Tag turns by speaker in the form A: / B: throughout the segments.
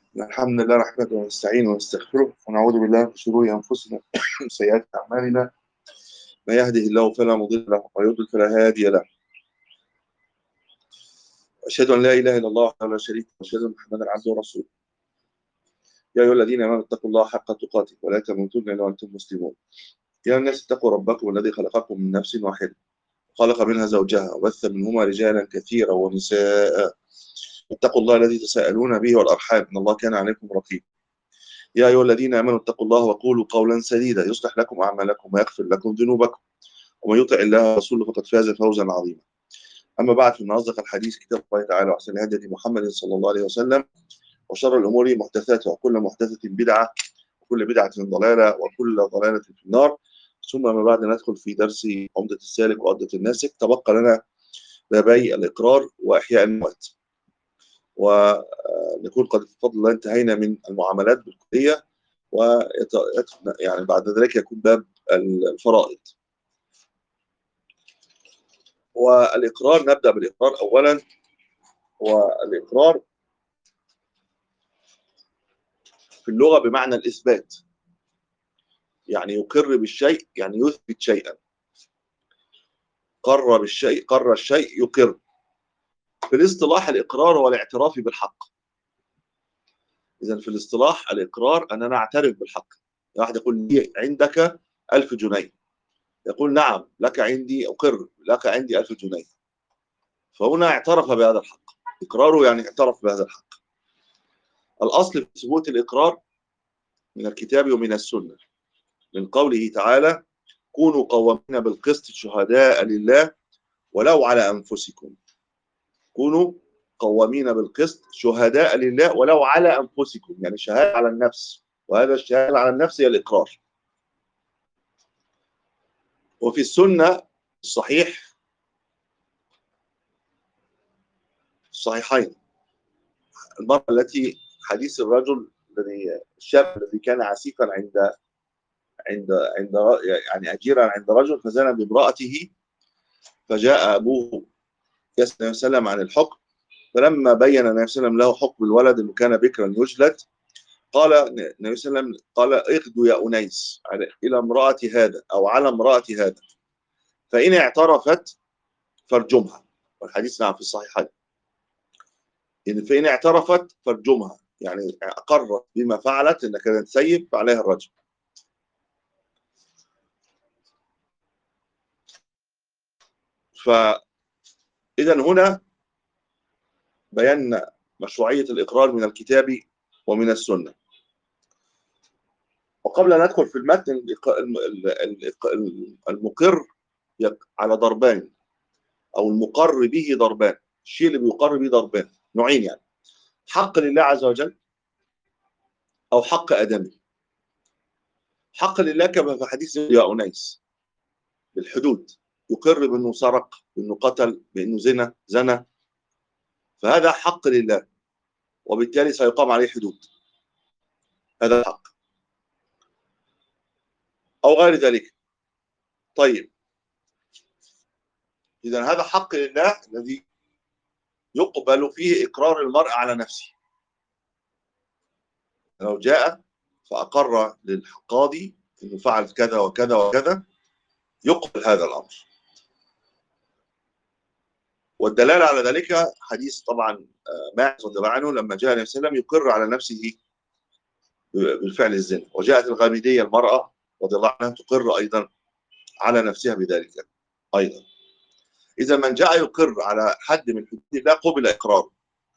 A: الحمد لله نحمده ونستعينه ونستغفره ونعوذ بالله من شرور انفسنا وسيئات اعمالنا من يهده الله فلا مضل له ومن يضلل فلا هادي له أشهد أن لا إله إلا الله وحده لا شريك له وأشهد أن محمدا عبده ورسوله يا أيها الذين آمنوا اتقوا الله حق تقاته ولا تموتن إلا وأنتم مسلمون يا الناس اتقوا ربكم الذي خلقكم من نفس واحدة خلق منها زوجها وبث منهما رجالا كثيرا ونساء اتقوا الله الذي تساءلون به والأرحام إن الله كان عليكم رقيبا يا أيها الذين آمنوا اتقوا الله وقولوا قولا سديدا يصلح لكم أعمالكم ويغفر لكم ذنوبكم ومن يطع الله ورسوله فقد فاز فوزا عظيما أما بعد فإن أصدق الحديث كتاب الله تعالى وأحسن الهدي محمد صلى الله عليه وسلم وشر الأمور محدثاتها وكل محدثة بدعة وكل بدعة ضلالة وكل ضلالة في النار ثم ما بعد ندخل في درس عمدة السالك وعمدة الناسك تبقى لنا بابي الإقرار وإحياء الموت ونكون قد بفضل الله انتهينا من المعاملات بالكلية ويعني بعد ذلك يكون باب الفرائض والإقرار نبدأ بالإقرار أولا والإقرار في اللغة بمعنى الإثبات يعني يقر بالشيء يعني يثبت شيئا قر بالشيء قر الشيء يقر في الاصطلاح الإقرار هو الاعتراف بالحق إذا في الاصطلاح الإقرار أن أنا أعترف بالحق واحد يقول لي عندك ألف جنيه يقول نعم لك عندي أقر لك عندي ألف جنيه فهنا اعترف بهذا الحق إقراره يعني اعترف بهذا الحق الأصل في ثبوت الإقرار من الكتاب ومن السنة من قوله تعالى كونوا قوامين بالقسط شهداء لله ولو على أنفسكم كونوا قوامين بالقسط شهداء لله ولو على أنفسكم يعني شهادة على النفس وهذا الشهادة على النفس هي الإقرار وفي السنة الصحيح الصحيحين المرأة التي حديث الرجل الذي الشاب الذي كان عسيفا عند عند عند يعني اجيرا عند رجل فزنى بامراته فجاء ابوه يسال النبي صلى الله عليه وسلم عن الحكم فلما بين النبي صلى الله عليه وسلم له حكم الولد انه كان بكرا يجلد قال النبي صلى الله عليه وسلم قال اغدوا يا انيس الى امراه هذا او على امراه هذا فان اعترفت فارجمها والحديث نعم في الصحيحين إن فإن اعترفت فارجمها يعني أقرت بما فعلت إنها كانت سيب فعليها الرجم فإذا هنا بينا مشروعية الإقرار من الكتاب ومن السنة وقبل أن ندخل في المتن المقر على ضربان أو المقر به ضربان الشيء اللي بيقر به ضربان نوعين يعني حق لله عز وجل أو حق آدمي حق لله كما في حديث يا أنيس بالحدود يقر بأنه سرق بأنه قتل بأنه زنا زنا فهذا حق لله وبالتالي سيقام عليه حدود هذا حق أو غير ذلك طيب إذا هذا حق لله الذي يقبل فيه إقرار المرء على نفسه لو جاء فأقر للقاضي أنه فعل كذا وكذا وكذا يقبل هذا الأمر والدلالة على ذلك حديث طبعا ماعز رضي الله عنه لما جاء النبي صلى الله عليه وسلم يقر على نفسه بالفعل الزنا وجاءت الغامدية المرأة رضي الله عنها تقر أيضا على نفسها بذلك أيضا إذا من جاء يقر على حد من حدود الله قبل إقراره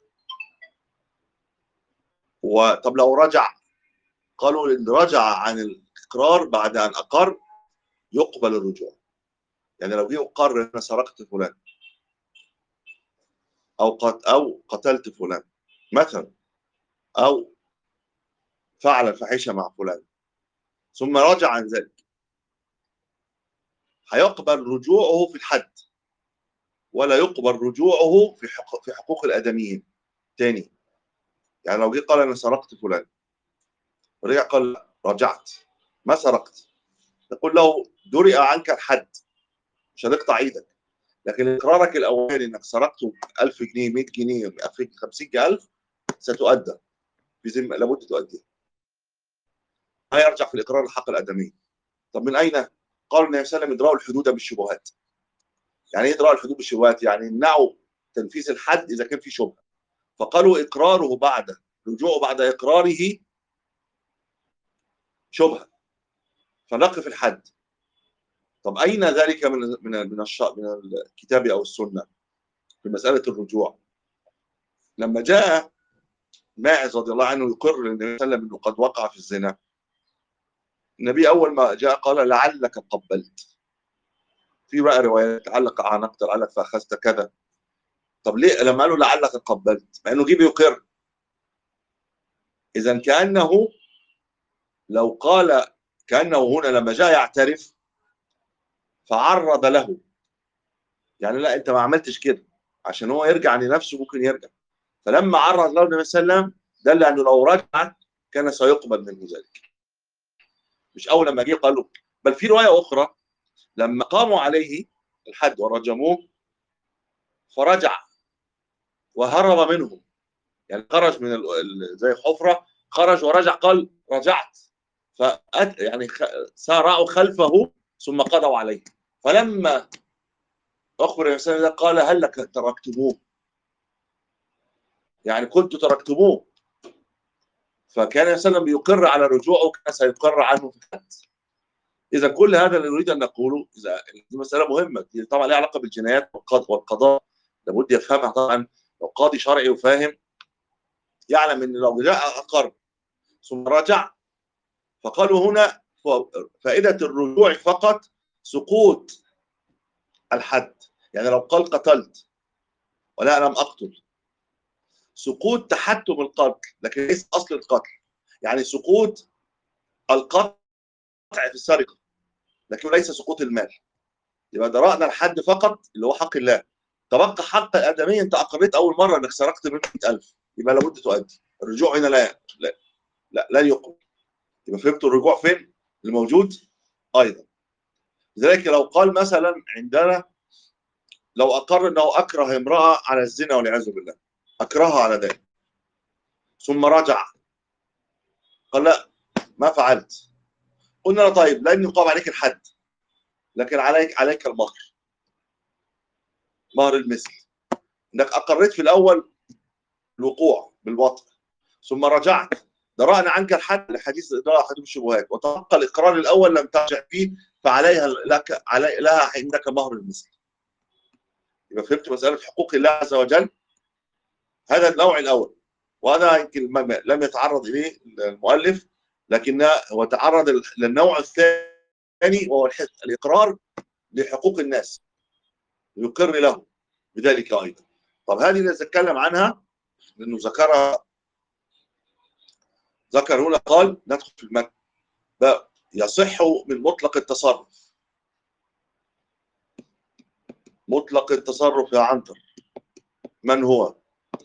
A: وطب لو رجع قالوا إن رجع عن الإقرار بعد أن أقر يقبل الرجوع يعني لو جه وقر أنا سرقت فلان أو قت أو قتلت فلان مثلا أو فعل الفاحشة مع فلان ثم رجع عن ذلك هيقبل رجوعه في الحد ولا يقبل رجوعه في حقوق, في حقوق الادميين تاني يعني لو جه قال انا سرقت فلان ورجع قال رجعت ما سرقت تقول له درئ عنك الحد مش هنقطع ايدك لكن اقرارك الاولاني انك سرقته 1000 جنيه 100 جنيه 50000 ستؤدى في ذمه لابد تؤديها ما يرجع في الاقرار الحق الادمي طب من اين؟ قال النبي صلى الله عليه وسلم ادراء الحدود بالشبهات يعني ايه ادراء الحدود بالشبهات؟ يعني يمنعوا تنفيذ الحد اذا كان في شبهه فقالوا اقراره بعد رجوعه بعد اقراره شبهه فنقف الحد طب اين ذلك من من من من الكتاب او السنه في مساله الرجوع لما جاء ماعز رضي الله عنه يقر للنبي صلى الله عليه وسلم انه قد وقع في الزنا النبي اول ما جاء قال لعلك قبلت في بقى روايات لعلك اعنقت لعلك فاخذت كذا طب ليه لما قالوا لعلك قبلت مع انه جه بيقر اذا كانه لو قال كانه هنا لما جاء يعترف فعرض له يعني لا انت ما عملتش كده عشان هو يرجع لنفسه ممكن يرجع فلما عرض له النبي صلى الله عليه وسلم دل انه لو رجع كان سيقبل منه ذلك مش اول لما جه قال له بل في روايه اخرى لما قاموا عليه الحد ورجموه فرجع وهرب منهم يعني خرج من زي حفره خرج ورجع قال رجعت فأت يعني سارعوا خلفه ثم قضوا عليه فلما اخبر الانسان قال هل لك تركتموه يعني كنت تركتموه فكان الانسان يقر على رجوعه وكان سيقر عنه في الحد اذا كل هذا اللي نريد ان نقوله اذا دي مساله مهمه دي طبعا لها علاقه بالجنايات والقضاء لابد يفهمها طبعا لو قاضي شرعي وفاهم يعلم ان لو جاء اقر ثم رجع فقالوا هنا فائده الرجوع فقط سقوط الحد يعني لو قال قتلت ولا لم اقتل سقوط تحتم القتل لكن ليس اصل القتل يعني سقوط القطع في السرقه لكن ليس سقوط المال يبقى درأنا الحد فقط اللي هو حق الله تبقى حق الادمي انت اقريت اول مره انك سرقت منه 100000 يبقى لابد تؤدي الرجوع هنا لا لا لا, لا يقبل يبقى فهمتوا الرجوع فين الموجود ايضا لذلك لو قال مثلا عندنا لو اقر انه اكره امراه على الزنا والعياذ بالله اكرهها على ذلك ثم رجع قال لا ما فعلت قلنا له طيب لن يقام عليك الحد لكن عليك عليك المهر مهر المثل انك اقريت في الاول الوقوع بالبطل ثم رجعت درأنا عنك الحد لحديث إدراء حدود الشبهات وتبقى الإقرار الأول لم ترجع فيه فعليها لك علي لها عندك مهر المثل يبقى فهمت مسألة حقوق الله عز وجل هذا النوع الأول وهذا يمكن لم يتعرض إليه المؤلف لكن هو تعرض للنوع الثاني وهو الإقرار لحقوق الناس يقر له بذلك أيضا طب هذه نتكلم عنها لأنه ذكرها ذكر هنا قال ندخل في المتن يصح من مطلق التصرف مطلق التصرف يا عنتر من هو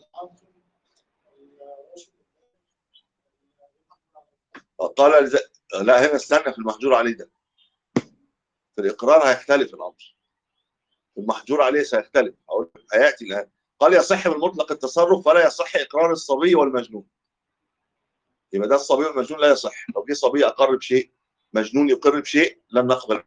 A: قال لا هنا استنى في المحجور عليه ده في الإقرار هيختلف الأمر في المحجور عليه سيختلف أو هيأتي الآن قال يصح من مطلق التصرف ولا يصح إقرار الصبي والمجنون يبقى ده الصبي والمجنون لا يصح لو جه صبي اقر بشيء مجنون يقر بشيء لم نقبل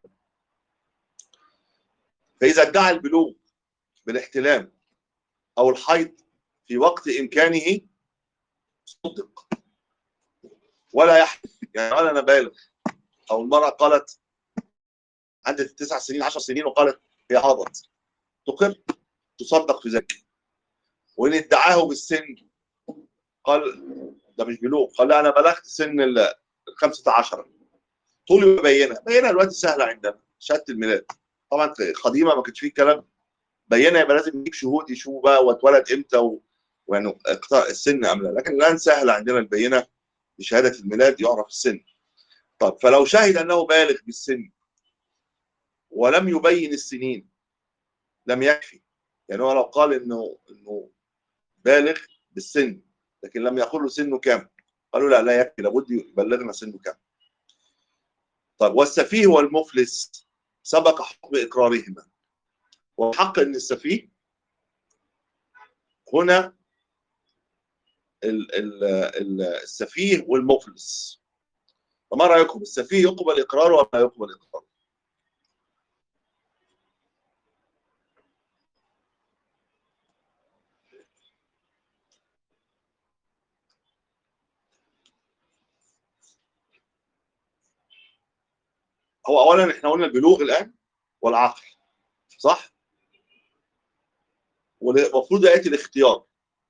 A: فاذا ادعى البلوغ بالاحتلام او الحيض في وقت امكانه صدق ولا يحلف يعني قال انا بالغ او المراه قالت عندي تسع سنين عشر سنين وقالت هي حاضت تقر تصدق في ذلك وان ادعاه بالسن قال ده مش بلوغ قال انا بلغت سن ال 15 طول بينها بينها دلوقتي سهله عندنا شهاده الميلاد طبعا قديمه ما كانش فيه الكلام بينها يبقى لازم يجيب شهود يشوفوا بقى واتولد امتى و... ويعني السن ام لا لكن الان سهل عندنا البينه بشهاده الميلاد يعرف السن طب فلو شهد انه بالغ بالسن ولم يبين السنين لم يكفي يعني هو لو قال انه انه بالغ بالسن لكن لم يقولوا سنه كام قالوا لا لا يكفي لابد يبلغنا سنه كام طيب والسفيه والمفلس سبق حكم اقرارهما وحق ان السفيه هنا ال- ال- ال- السفيه والمفلس فما رايكم السفيه يقبل اقراره ولا لا يقبل اقراره؟ هو اولا احنا قلنا البلوغ الان والعقل صح؟ والمفروض ياتي الاختيار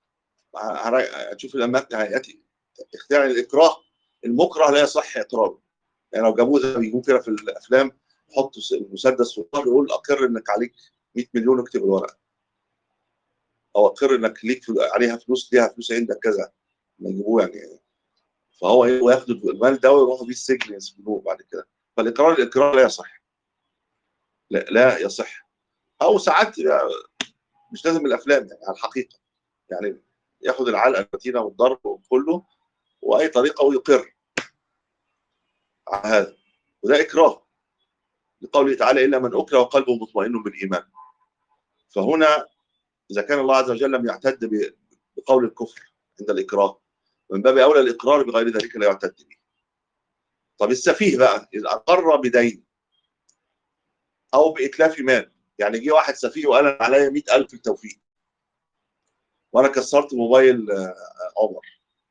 A: هر- هتشوف لما ياتي اختيار الاكراه المكره لا يصح اقراره يعني لو جابوه زي ما بيجيبوه كده في الافلام حطوا المسدس في الظهر يقول اقر انك عليك 100 مليون واكتب الورقه او اقر انك ليك فل- عليها فلوس ليها فلوس عندك كذا ما يجيبوه يعني فهو هو ياخد المال ده ويروحوا بيه السجن يسجنوه بعد كده فالاقرار الاقرار لا يصح لا, لا يصح او ساعات مش لازم الافلام يعني على الحقيقه يعني ياخد العلقه المتينه والضرب وكله واي طريقه ويقر على هذا وده اكراه لقوله تعالى الا من اكره وقلبه مطمئن بالايمان فهنا اذا كان الله عز وجل لم يعتد ب- بقول الكفر عند الاكراه من باب اولى الاقرار بغير ذلك لا يعتد به طب السفيه بقى اذا اقر بدين او باتلاف مال يعني جه واحد سفيه وقال انا عليا 100000 التوفيق وانا كسرت موبايل آه، عمر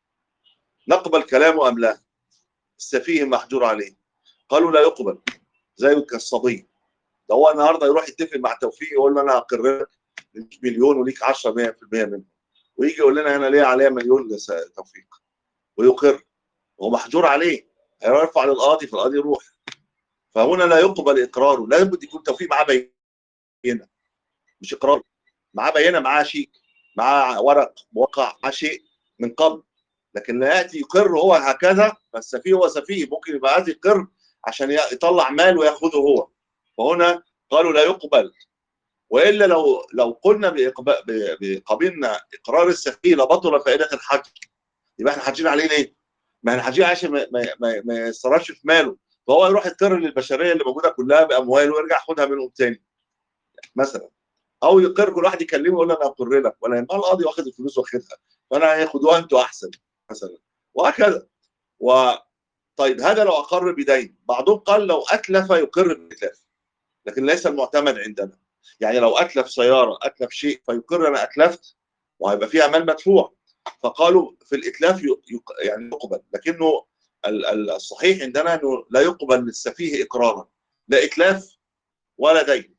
A: نقبل كلامه ام لا السفيه محجور عليه قالوا لا يقبل زي كالصبي ده هو النهارده يروح يتفق مع توفيق يقول له انا هقر لك ليك مليون وليك 10 100% منهم ويجي يقول لنا انا ليا عليا مليون لس- توفيق ويقر هو محجور عليه هيروح يرفع للقاضي فالقاضي يروح فهنا لا يقبل اقراره لابد يكون توفيق معاه بينه مش اقرار معاه بينه معاه شيك معاه ورق موقع معاه شيء من قبل لكن لا ياتي يقر هو هكذا فالسفيه هو سفيه ممكن يبقى عايز يقر عشان يطلع مال وياخده هو فهنا قالوا لا يقبل والا لو لو قلنا بإقب- ب- بقبلنا اقرار السفيه لبطل فائده الحج يبقى احنا حاجين عليه ليه؟ ما احنا حاجين عشان ما, ما, ما, ما يصرفش في ماله فهو يروح يقر للبشريه اللي موجوده كلها بامواله ويرجع ياخدها منهم تاني مثلا او يقر كل واحد يكلمه يقول له انا اقر لك ولا يبقى القاضي واخد الفلوس واخدها فانا هياخدوها انتوا احسن مثلا وهكذا و طيب هذا لو اقر بدين بعضهم قال لو اتلف يقر بالاتلاف لكن ليس المعتمد عندنا يعني لو اتلف سياره اتلف شيء فيقر انا اتلفت وهيبقى فيها مال مدفوع فقالوا في الاتلاف ي- يق- يعني يقبل لكنه ال- ال- الصحيح عندنا انه لا يقبل للسفيه اقرارا لا اتلاف ولا دين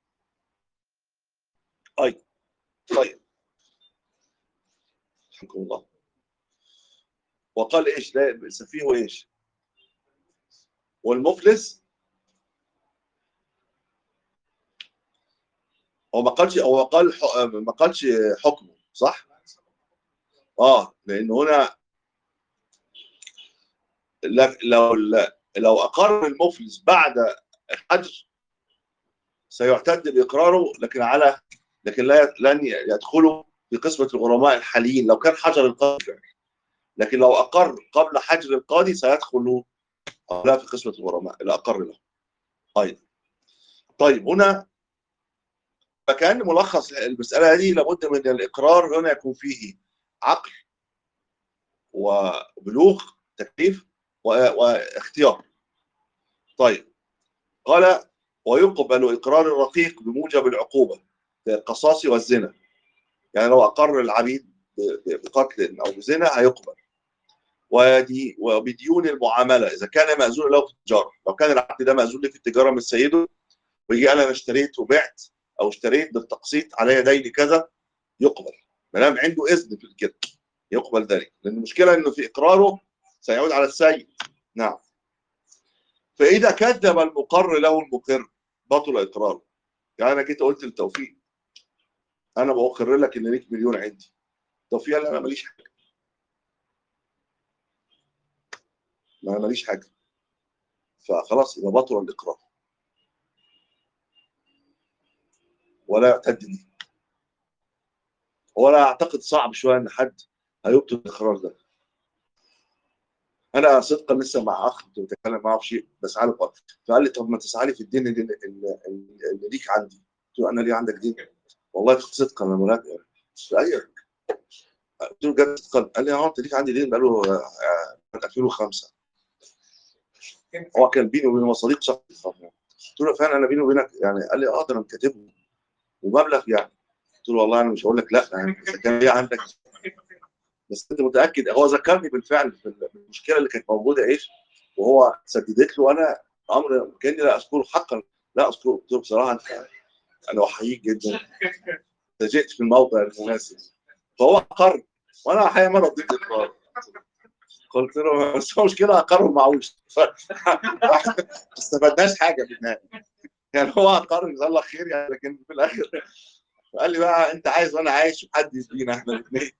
A: طيب طيب رحمكم الله وقال ايش لا السفيه وايش والمفلس هو ما قالش هو قال ح- ما قالش حكمه صح؟ اه لان هنا لا- لو لو اقر المفلس بعد الحجر سيعتد باقراره لكن على لكن لا لن يدخلوا في قسمه الغرماء الحاليين لو كان حجر القاضي فعلا. لكن لو اقر قبل حجر القاضي سيدخل لا في قسمه الغرماء اللي اقر له ايضا طيب هنا فكان ملخص المساله هذه لابد من الاقرار هنا يكون فيه عقل وبلوغ تكليف و- واختيار طيب قال ويقبل اقرار الرقيق بموجب العقوبه كالقصاص والزنا يعني لو اقر العبيد ب- ب- بقتل او بزنا هيقبل ودي وبديون المعامله اذا كان ماذون له في التجاره لو كان العبد ده ماذون له في التجاره من سيده ويجي قال انا اشتريت وبعت او اشتريت بالتقسيط علي دين كذا يقبل ما دام عنده اذن في كده يقبل ذلك لان المشكله انه في اقراره سيعود على السيد نعم فاذا كذب المقر له المقر بطل اقراره يعني انا جيت قلت لتوفيق انا بقر لك ان ليك مليون عندي توفيق قال انا ماليش حاجه ما أنا ماليش حاجه فخلاص يبقى بطل الاقرار ولا يعتد به ولا اعتقد صعب شويه ان حد هيبطل الاقرار ده انا صدقا لسه مع اخ كنت بتكلم معاه في شيء بساله قال- فقال لي طب ما تسعى لي في الدين اللي, اللي, اللي ليك عندي قلت له انا ليه عندك دين والله صدقا انا ملاك ايوه قلت له جد قلب قال لي اه انت ليك عندي دين بقاله آه، من 2005 هو كان بيني وبينه صديق شخصي قلت له فعلا انا بيني وبينك يعني قال لي اه ده انا كاتبه ومبلغ يعني قلت له والله انا مش هقول لك لا يعني إذا كان ليه عندك بس انت متاكد هو ذكرني بالفعل في المشكله اللي كانت موجوده ايش وهو سددت له وانا امر كاني لا اذكره حقا لا اذكره قلت له بصراحه انت انا احييك جدا انت جئت في الموضع المناسب فهو اقر وانا الحقيقه ما رديت اقرار قلت له بس هو مشكله اقر معوش ما استفدناش حاجه في النهايه يعني هو اقر جزاه الله خير يعني لكن في الاخر قال لي بقى انت عايز وانا عايش وحد يدينا احنا الاثنين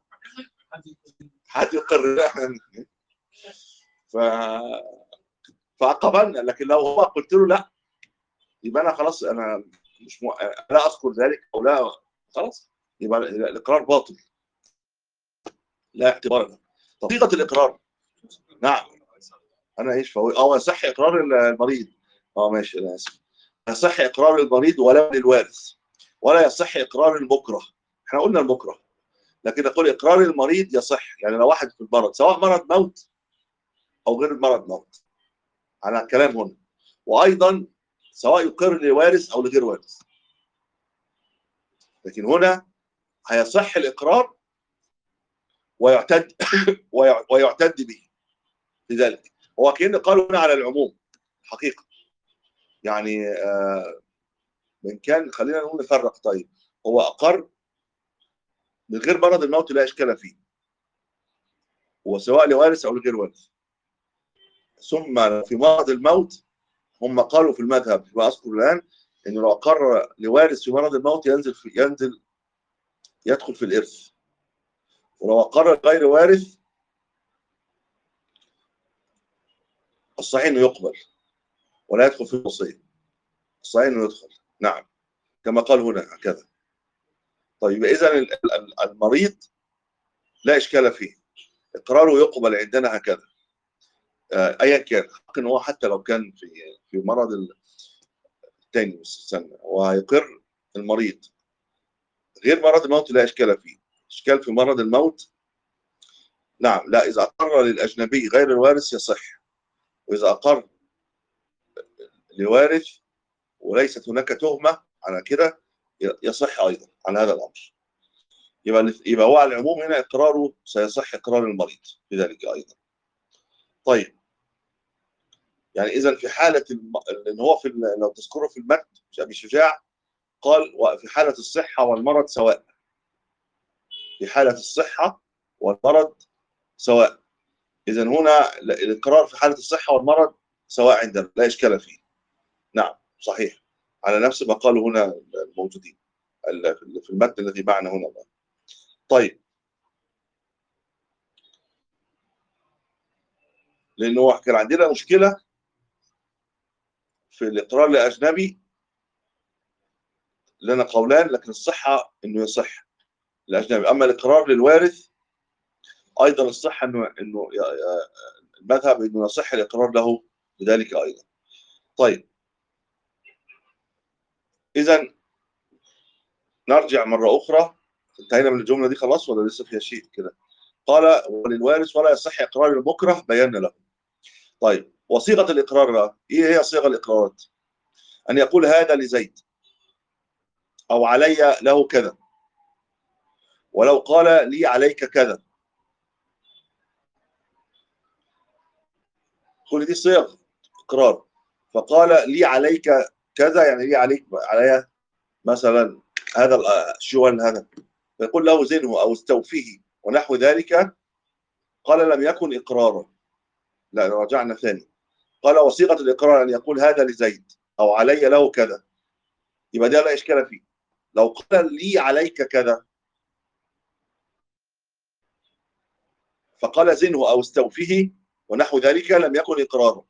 A: حد يقر احنا الاثنين ف فقبلنا لكن لو هو قلت له لا يبقى انا خلاص انا مش م... لا اذكر ذلك او لا خلاص يبقى الاقرار باطل لا اعتبار له طريقه الاقرار نعم انا ايش فهو اه يصح اقرار المريض اه ماشي انا اسف يصح اقرار المريض ولو للوارث ولا يصح اقرار المكره احنا قلنا المكره لكن نقول اقرار المريض يصح يعني لو واحد في المرض سواء مرض موت او غير مرض موت على الكلام هنا وايضا سواء يقر لوارث او لغير وارث لكن هنا هيصح الاقرار ويعتد ويعتد به لذلك هو كأن قالوا هنا على العموم حقيقة يعني آه من كان خلينا نقول نفرق طيب هو أقر من غير مرض الموت لا إشكال فيه وسواء لوارث أو لغير وارث ثم في مرض الموت هم قالوا في المذهب فيما أذكر الآن إنه لو أقر لوارث في مرض الموت ينزل في ينزل يدخل في الإرث ولو أقر غير وارث الصحيح انه يقبل ولا يدخل في الوصيه الصحيح انه يدخل نعم كما قال هنا هكذا طيب اذا المريض لا اشكال فيه اقراره يقبل عندنا هكذا ايا كان حق ان هو حتى لو كان في في مرض الثاني السنه وهيقر المريض غير مرض الموت لا اشكال فيه اشكال في مرض الموت نعم لا اذا اقر للاجنبي غير الوارث يصح وإذا أقر لوارث وليست هناك تهمة على كده يصح أيضا على هذا الأمر يبقى يبقى هو على العموم هنا إقراره سيصح إقرار المريض بذلك أيضا طيب يعني إذا في حالة الم... إن هو في لو تذكروا في المتن أبي شجاع قال وفي حالة الصحة والمرض سواء في حالة الصحة والمرض سواء إذا هنا الإقرار في حالة الصحة والمرض سواء عندنا لا إشكال فيه نعم صحيح على نفس ما قالوا هنا الموجودين في المتن الذي معنا هنا بقى. طيب لأنه كان عندنا مشكلة في الإقرار لأجنبي لنا قولان لكن الصحة إنه يصح الأجنبي أما الإقرار للوارث ايضا الصحه انه انه المذهب انه يصح الاقرار له بذلك ايضا. طيب اذا نرجع مره اخرى انتهينا من الجمله دي خلاص ولا لسه فيها شيء كده؟ قال وللوارث ولا يصح اقرار المكره بينا له. طيب وصيغه الاقرار بقى ايه هي صيغه الاقرارات؟ ان يقول هذا لزيد او علي له كذا ولو قال لي عليك كذا كل دي صيغ اقرار فقال لي عليك كذا يعني لي عليك علي مثلا هذا الشوال هذا فيقول له زنه او استوفيه ونحو ذلك قال لم يكن اقرارا لا رجعنا ثاني قال وصيغه الاقرار ان يقول هذا لزيد او علي له كذا يبقى ده لا اشكال فيه لو قال لي عليك كذا فقال زنه او استوفيه ونحو ذلك لم يكن إقراره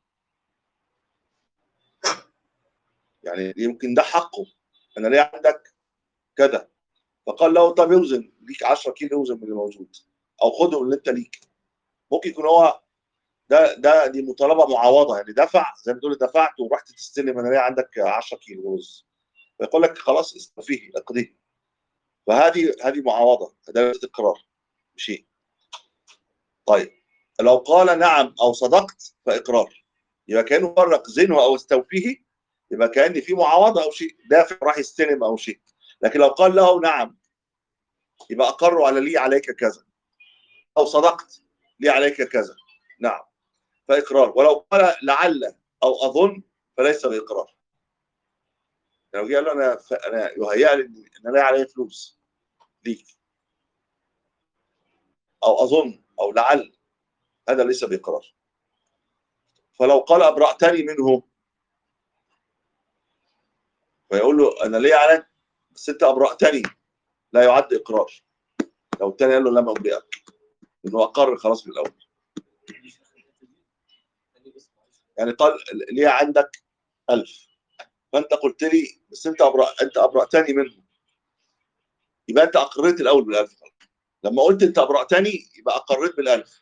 A: يعني يمكن ده حقه أنا ليه عندك كذا فقال له طب اوزن ليك 10 كيلو اوزن من اللي موجود أو خده اللي أنت ليك ممكن يكون هو ده ده دي مطالبه معوضه يعني دفع زي ما تقول دفعت ورحت تستلم انا ليه عندك 10 كيلو رز فيقول لك خلاص استفيه اقضيه فهذه هذه معاوضه ده اقرار بشيء طيب لو قال نعم او صدقت فاقرار يبقى كانه فرق زينه او استوفيه يبقى كان في معاوضه او شيء دافع راح يستلم او شيء لكن لو قال له نعم يبقى اقروا على لي عليك كذا او صدقت لي عليك كذا نعم فاقرار ولو قال لعل او اظن فليس باقرار لو جه قال له انا ف... انا يهيأ لي ان انا لاقي عليا فلوس ليك او اظن او لعل هذا ليس باقرار فلو قال ابرأتني منه فيقول له انا ليه عليك بس انت ابرأتني لا يعد اقرار لو الثاني قال له لم ابرئك انه اقر خلاص من الاول يعني قال ليه عندك ألف فانت قلت لي بس انت أبرأ انت ابرأتني منه يبقى انت اقريت الاول بالالف لما قلت انت ابرأتني يبقى اقريت بالالف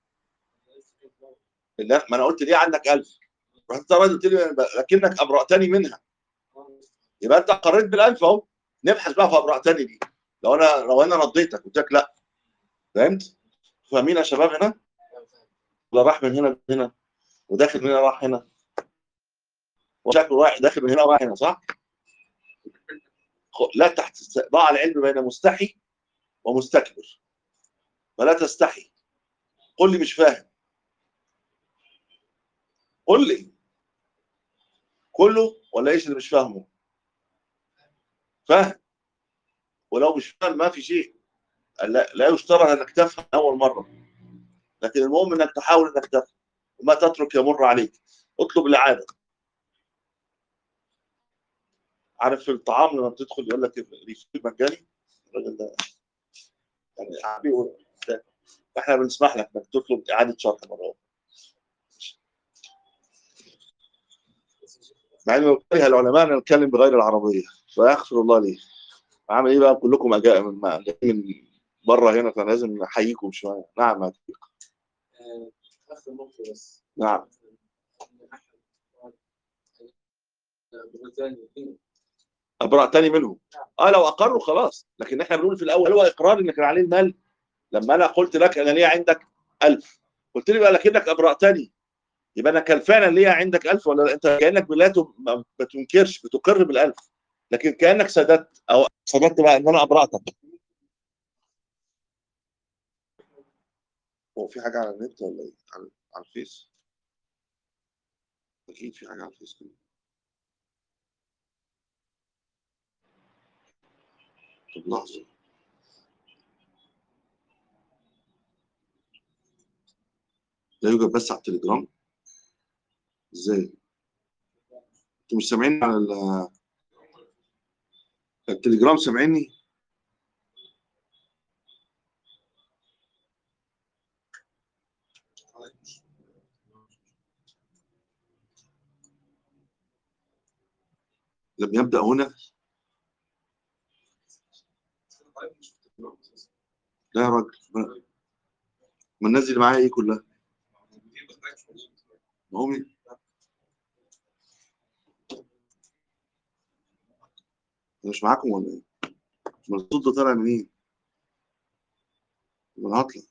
A: لا ما انا قلت ليه عندك ألف رحت انت راجل قلت لي لكنك ابرأتني منها يبقى انت اقريت بالالف اهو نبحث بقى في ابرأتني دي لو انا لو انا رضيتك قلت لك لا فهمت؟ فاهمين يا شباب هنا؟ ولا راح من هنا لهنا وداخل من هنا راح هنا وشكله رايح داخل من هنا ورايح هنا صح؟ لا تحت ضع العلم بين مستحي ومستكبر فلا تستحي قل لي مش فاهم قل لي كله ولا ايش اللي مش فاهمه فاهم ولو مش فاهم ما في شيء لا, لا يشترط انك تفهم اول مره لكن المهم انك تحاول انك تفهم وما تترك يمر عليك اطلب الاعاده عارف في الطعام لما بتدخل يقول لك ريفيل مجاني الراجل ده يعني عبي احنا بنسمح لك انك تطلب اعاده شرح مره مع انه كره العلماء ان نتكلم بغير العربيه فيغفر الله لي عامل ايه بقى كلكم اجاء من من بره هنا فلازم نحييكم شويه نعم يا
B: اخر نقطه بس
A: نعم ابرأتني منه اه لو اقروا خلاص لكن احنا بنقول في الاول هو اقرار ان كان عليه المال لما انا قلت لك انا ليا عندك ألف قلت لي بقى لكنك ابرأتني يبقى انا كان فعلا ليا عندك ألف ولا انت كانك لا ما بتنكرش بتقر بالألف لكن كانك سددت او سددت بقى ان انا ابرأتك هو في حاجه على النت ولا ايه على, على الفيس اكيد في حاجه على الفيس كده طب لحظه لا يوجد بس على التليجرام ازاي انتوا مش سامعين على ال- التليجرام سامعيني لم يبدأ هنا لا يا راجل ما- ما الناس اللي معايا ايه كلها ما هو مين؟ أنا مش معاكم ولا ايه؟ ما الصوت ده طالع منين؟ ما انا هطلع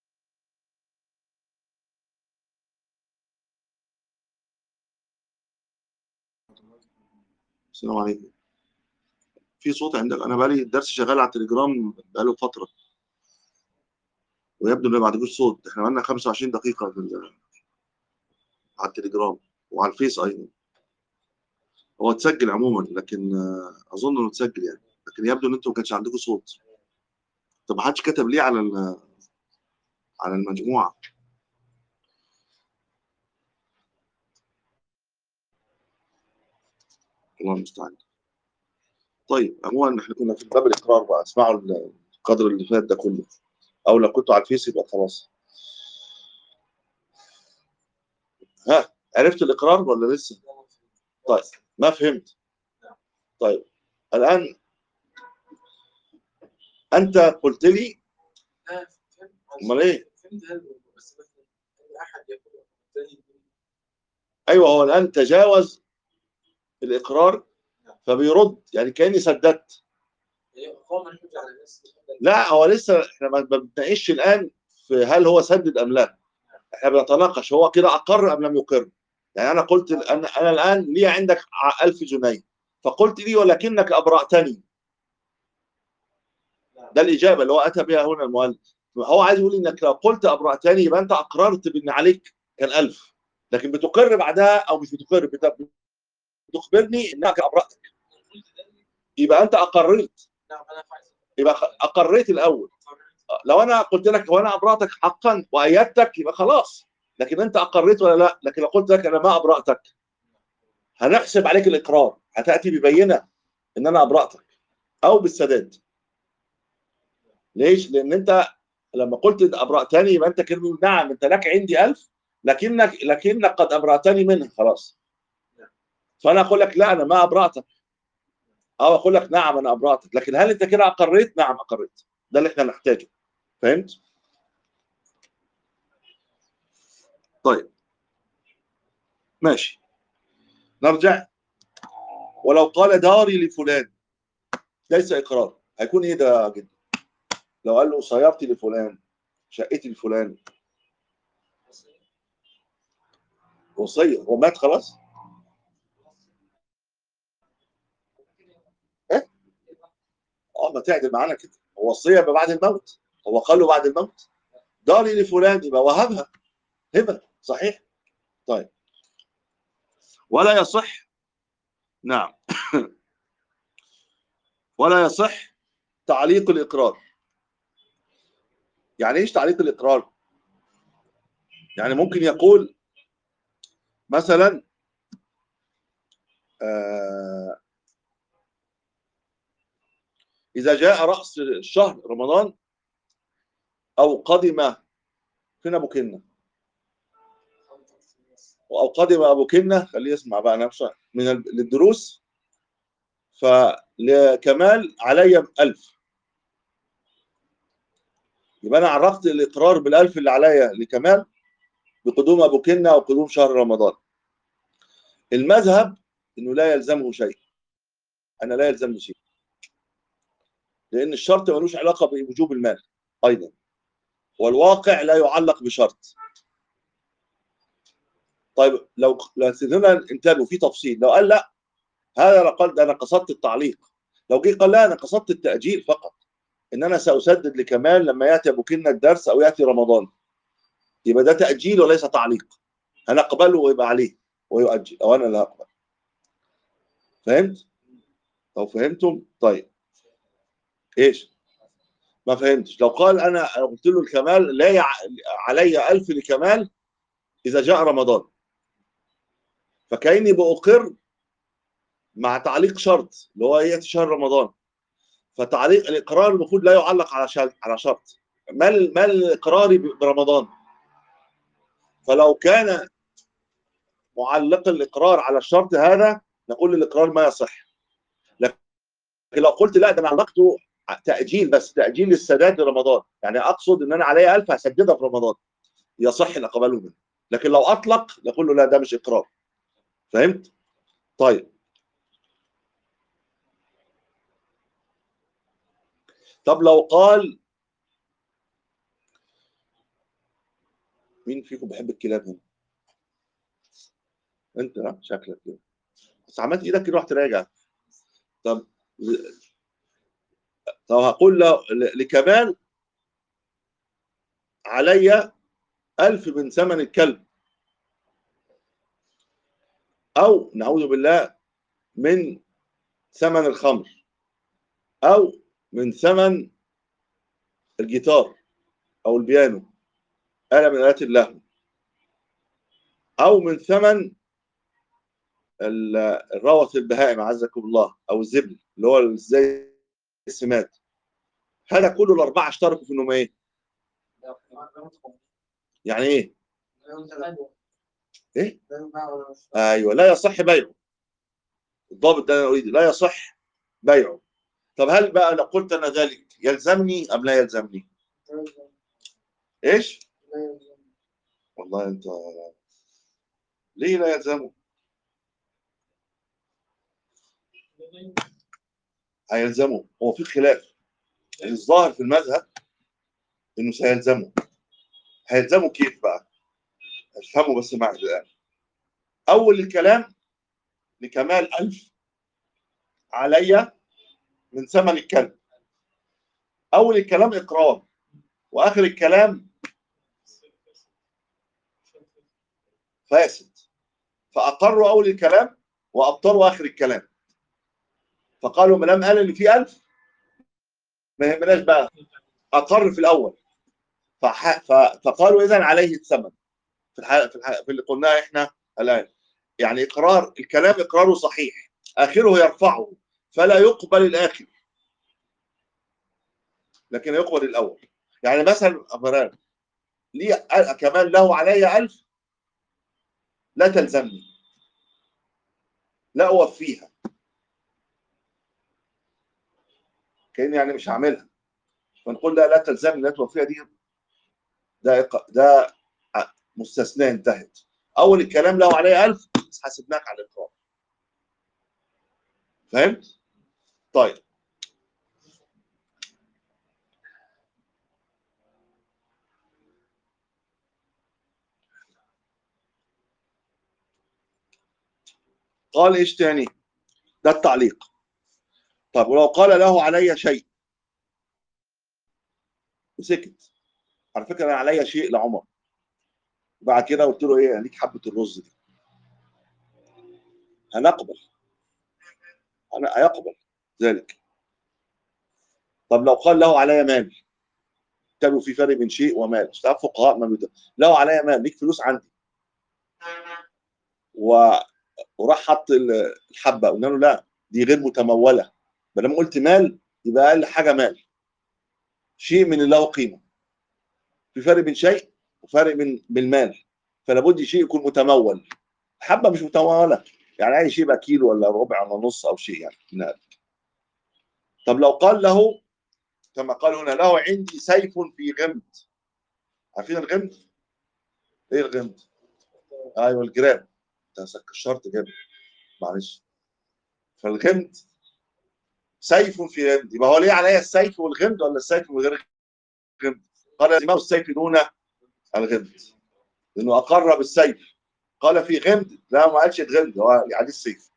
A: السلام عليكم في صوت عندك انا بقالي الدرس شغال على التليجرام بقاله فتره ويبدو ان ما عندكوش صوت احنا بقالنا 25 دقيقه في ال- على التليجرام وعلى الفيس ايضا هو اتسجل عموما لكن آه، اظن انه اتسجل يعني لكن يبدو ان انتم ما كانش عندكم صوت طب ما حدش كتب ليه على ال- على المجموعه الله المستعان طيب عموما احنا كنا في باب الاقرار بقى اسمعوا القدر اللي فات ده كله او لو كنتوا على الفيس يبقى خلاص ها عرفت الاقرار ولا لسه طيب ما فهمت طيب الان انت قلت لي امال ايه
B: فهمت هذا بس مثلا ان احد يقول الثاني
A: ايوه هو الان تجاوز الاقرار فبيرد يعني كاني سددت
B: يعني قام الحجة على الناس
A: لا هو لسه احنا ما ما بنتناقش الان في هل هو سدد ام لا احنا بنتناقش هو كده اقر ام لم يقر يعني انا قلت انا انا الان لي عندك 1000 جنيه فقلت لي ولكنك ابرأتني ده الاجابه اللي هو اتى بها هنا المؤلف هو عايز يقول انك لو قلت ابرأتني يبقى انت اقررت بان عليك كان 1000 لكن بتقر بعدها او مش بتقر بت- بتخبرني انك ابرأتك يبقى انت اقررت
B: نعم أنا فاعل
A: يبقى خ- اقريت الاول لو انا قلت لك هو انا ابرأتك حقا وايدتك يبقى خلاص لكن انت اقريت ولا لا لكن لو قلت لك انا ما ابرأتك هنحسب عليك الاقرار هتاتي ببينه ان انا ابرأتك او بالسداد ليش لان انت لما قلت ابرأتني يبقى انت كده بتقول نعم انت لك عندي ألف لكنك لكنك قد ابرأتني منها خلاص فانا اقول لك لا انا ما ابرأتك او اقول لك نعم انا ابرأتك لكن هل انت كده اقريت نعم اقريت ده اللي احنا نحتاجه فهمت طيب ماشي نرجع ولو قال داري لفلان ليس اقرار هيكون ايه ده يا جدي لو قال له سيارتي لفلان شقتي لفلان وصيه هو مات خلاص اه ما تعدل معانا كده هو وصيه يبقى بعد الموت هو قال له بعد الموت داري لفلان يبقى وهبها هبه صحيح طيب ولا يصح نعم ولا يصح تعليق الاقرار يعني ايش تعليق الاقرار يعني ممكن يقول مثلا آه اذا جاء راس شهر رمضان او قدم فين ابو كنه او قدم ابو كنه خليه يسمع بقى نفسه من ال- للدروس فلكمال علي ألف يبقى انا عرفت الاقرار بالألف اللي عليا لكمال بقدوم ابو كنه او قدوم شهر رمضان المذهب انه لا يلزمه شيء انا لا يلزمني شيء لان الشرط ملوش علاقه بوجوب المال ايضا والواقع لا يعلق بشرط طيب لو لو استثنينا الانتاج وفي تفصيل لو قال لا هذا لا قال ده انا قصدت التعليق لو جه قال لا انا قصدت التاجيل فقط ان انا ساسدد لكمال لما ياتي ابو كنا الدرس او ياتي رمضان يبقى ده تاجيل وليس تعليق هنقبله ويبقى عليه ويؤجل او انا لا اقبل فهمت لو فهمتم طيب ايش ما فهمتش لو قال انا قلت له الكمال لا يع... علي ألف لكمال اذا جاء رمضان فكاني باقر مع تعليق شرط اللي هو ياتي شهر رمضان فتعليق الاقرار المفروض لا يعلق على شرط على شرط مال مال اقراري برمضان فلو كان معلق الاقرار على الشرط هذا نقول الاقرار ما يصح لكن لو قلت لا ده انا علقته تاجيل بس تاجيل السداد لرمضان يعني اقصد ان انا عليا 1000 هسددها في رمضان يصح ان اقبله منه لكن لو اطلق نقول له لا ده مش اقرار فهمت طيب طب لو قال مين فيكم بيحب الكلاب هنا انت ها شكلك كده بس عملت ايدك كده رحت راجع طب طب هقول له ل- لكمال علي ألف من ثمن الكلب أو نعوذ بالله من ثمن الخمر أو من ثمن الجيتار أو البيانو آلة من آلات اللهو أو من ثمن ال- الروث البهائم عزكم الله أو الزبل اللي هو زي السماد هذا كله الأربعة اشتركوا في إنهم إيه؟ يعني إيه؟ إيه؟ ايوه لا يصح بيعه الضابط ده انا اريد لا يصح بيعه طب هل بقى لو قلت انا ذلك يلزمني ام لا يلزمني ايش والله انت ليه لا يلزمه هيلزمه هو في خلاف يعني الظاهر في المذهب انه سيلزمه هيلزمه كيف بقى؟ افهمه بس معي الان اول الكلام لكمال ألف علي من ثمن الكلب اول الكلام اقرار واخر الكلام فاسد فاقروا اول الكلام وابطلوا اخر الكلام فقالوا ما دام قال ان في 1000 ما يهمناش بقى اقر في الاول فح... ف... فقالوا اذا عليه الثمن في الح... في, الح... في اللي قلناه احنا الان يعني اقرار الكلام اقراره صحيح اخره يرفعه فلا يقبل الاخر لكن يقبل الاول يعني مثلا أفران لي كمان له علي ألف لا تلزمني لا أوفيها كأني يعني مش هعملها فنقول لا لا تلزمني لا توفيها دي ده إق- ده مستثناء انتهت أول الكلام له علي ألف بس حاسبناك على الإقرار فهمت؟ طيب قال ايش تاني ده التعليق طب ولو قال له علي شيء وسكت على فكره انا عليا شيء لعمر بعد كده قلت له ايه ليك حبه الرز دي هنقبل انا هيقبل ذلك طب لو قال له علي مال كانوا في فرق بين شيء ومال مش تعرف فقهاء ما بيد... له علي مال ليك فلوس عندي و... وراح حط ال- الحبه قلنا له لا دي غير متموله ما دام قلت مال يبقى اقل حاجه مال شيء من اللي له قيمه في فرق بين شيء وفرق بين بالمال فلا بد شيء يكون متمول حبه مش متموله يعني اي شيء بقى كيلو ولا ربع ولا نص او شيء يعني من هذا. طب لو قال له كما قال هنا له عندي سيف في غمد عارفين الغمد؟ ايه الغمد؟ ايوه الجرام انت كشرت جامد معلش فالغمد سيف في غمد يبقى هو ليه عليا السيف والغمد ولا السيف من غير غمد؟ قال ما السيف دون الغمد لانه اقر بالسيف قال في غمد لا ما قالش الغمد هو يعني السيف